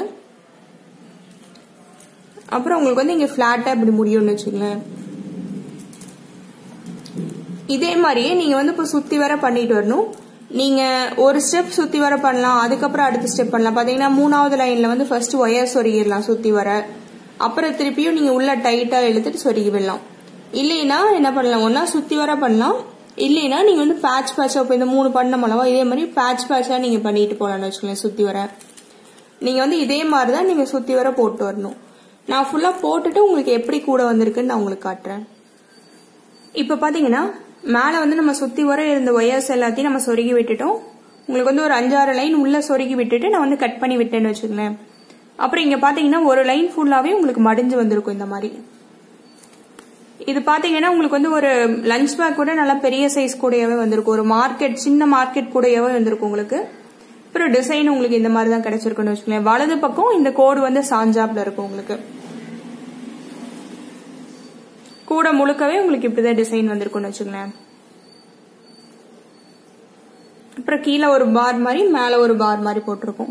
அப்புறம் உங்களுக்கு வந்து இங்க ஃபிளாட்டா இப்படி முடியும்னு வச்சுங்களேன் இதே மாதிரியே நீங்க வந்து இப்போ சுத்தி வர பண்ணிட்டு வரணும் நீங்க ஒரு ஸ்டெப் சுத்தி வர பண்ணலாம் அதுக்கப்புறம் அடுத்த ஸ்டெப் பண்ணலாம் பாத்தீங்கன்னா மூணாவது லைன்ல வந்து ஃபர்ஸ்ட் ஒயர் சொருகிடலாம் சுத்தி வர அப்புறம் திருப்பியும் நீங்க உள்ள டைட்டா இழுத்துட்டு சொருகி விடலாம் இல்லைன்னா என்ன பண்ணலாம் ஒன்னா சுத்தி வர பண்ணலாம் இல்லைன்னா நீங்க வந்து பேட்ச் பேட்சா இப்போ இந்த மூணு பண்ண அளவா இதே மாதிரி பேட்ச் பேட்சா நீங்க பண்ணிட்டு போலாம்னு வச்சுக்கோங்களேன் சுத்தி வர நீங்க வந்து இதே மாதிரி தான் நீங்க சுத்தி வர போட்டு வரணும் நான் ஃபுல்லா போட்டுட்டு உங்களுக்கு எப்படி கூட வந்திருக்குன்னு நான் உங்களுக்கு காட்டுறேன் இப்ப பாத்தீங்கன்னா மேல வந்து நம்ம சுத்தி வர இருந்த ஒயர்ஸ் எல்லாத்தையும் நம்ம சொருகி விட்டுட்டோம் உங்களுக்கு வந்து ஒரு அஞ்சாறு லைன் உள்ள சொருகி விட்டுட்டு நான் வந்து கட் பண்ணி விட்டேன்னு வச்சுக்கலேன் அப்புறம் இங்க பாத்தீங்கன்னா ஒரு லைன் ஃபுல்லாவே உங்களுக்கு மடிஞ்சு வந்திருக்கும் இந்த மாதிரி இது பாத்தீங்கன்னா உங்களுக்கு வந்து ஒரு லஞ்ச் பேக் கூட நல்லா பெரிய சைஸ் கூடயாவே வந்திருக்கும் ஒரு மார்க்கெட் சின்ன மார்க்கெட் கூடயாவே வந்திருக்கும் உங்களுக்கு அப்புறம் டிசைன் உங்களுக்கு இந்த மாதிரி தான் கிடைச்சிருக்குன்னு வச்சுக்கோங்களேன் வலது பக்கம் இந்த கோடு வந்து சாஞ்சாப்ல இருக்கும் உங்களுக்கு கூட முழுக்கவே உங்களுக்கு இப்படிதான் டிசைன் வந்திருக்கும்னு வச்சுக்கோங்களேன் அப்புறம் கீழே ஒரு பார் மாதிரி மேல ஒரு பார் மாதிரி போட்டிருக்கும்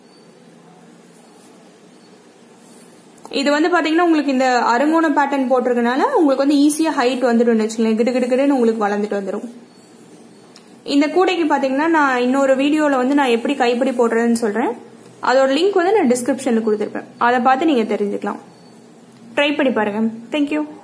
இது வந்து பாத்தீங்கன்னா உங்களுக்கு இந்த அருங்கோண பேட்டர்ன் போட்டிருக்கனால உங்களுக்கு வந்து ஈஸியா ஹைட் வந்துடும் வச்சுக்கோங்களேன் கிடு கிடு கிடுன்னு உங்களுக்கு வளர்ந்துட்டு வந்துடும் இந்த கூடைக்கு பாத்தீங்கன்னா நான் இன்னொரு வீடியோல வந்து நான் எப்படி கைப்பிடி போடுறேன்னு சொல்றேன் அதோட லிங்க் வந்து நான் டிஸ்கிரிப்ஷன்ல கொடுத்துருப்பேன் அதை பார்த்து நீங்க தெரிஞ்சுக்கலாம் ட்ரை பண்ணி பாருங்க தேங்க்யூ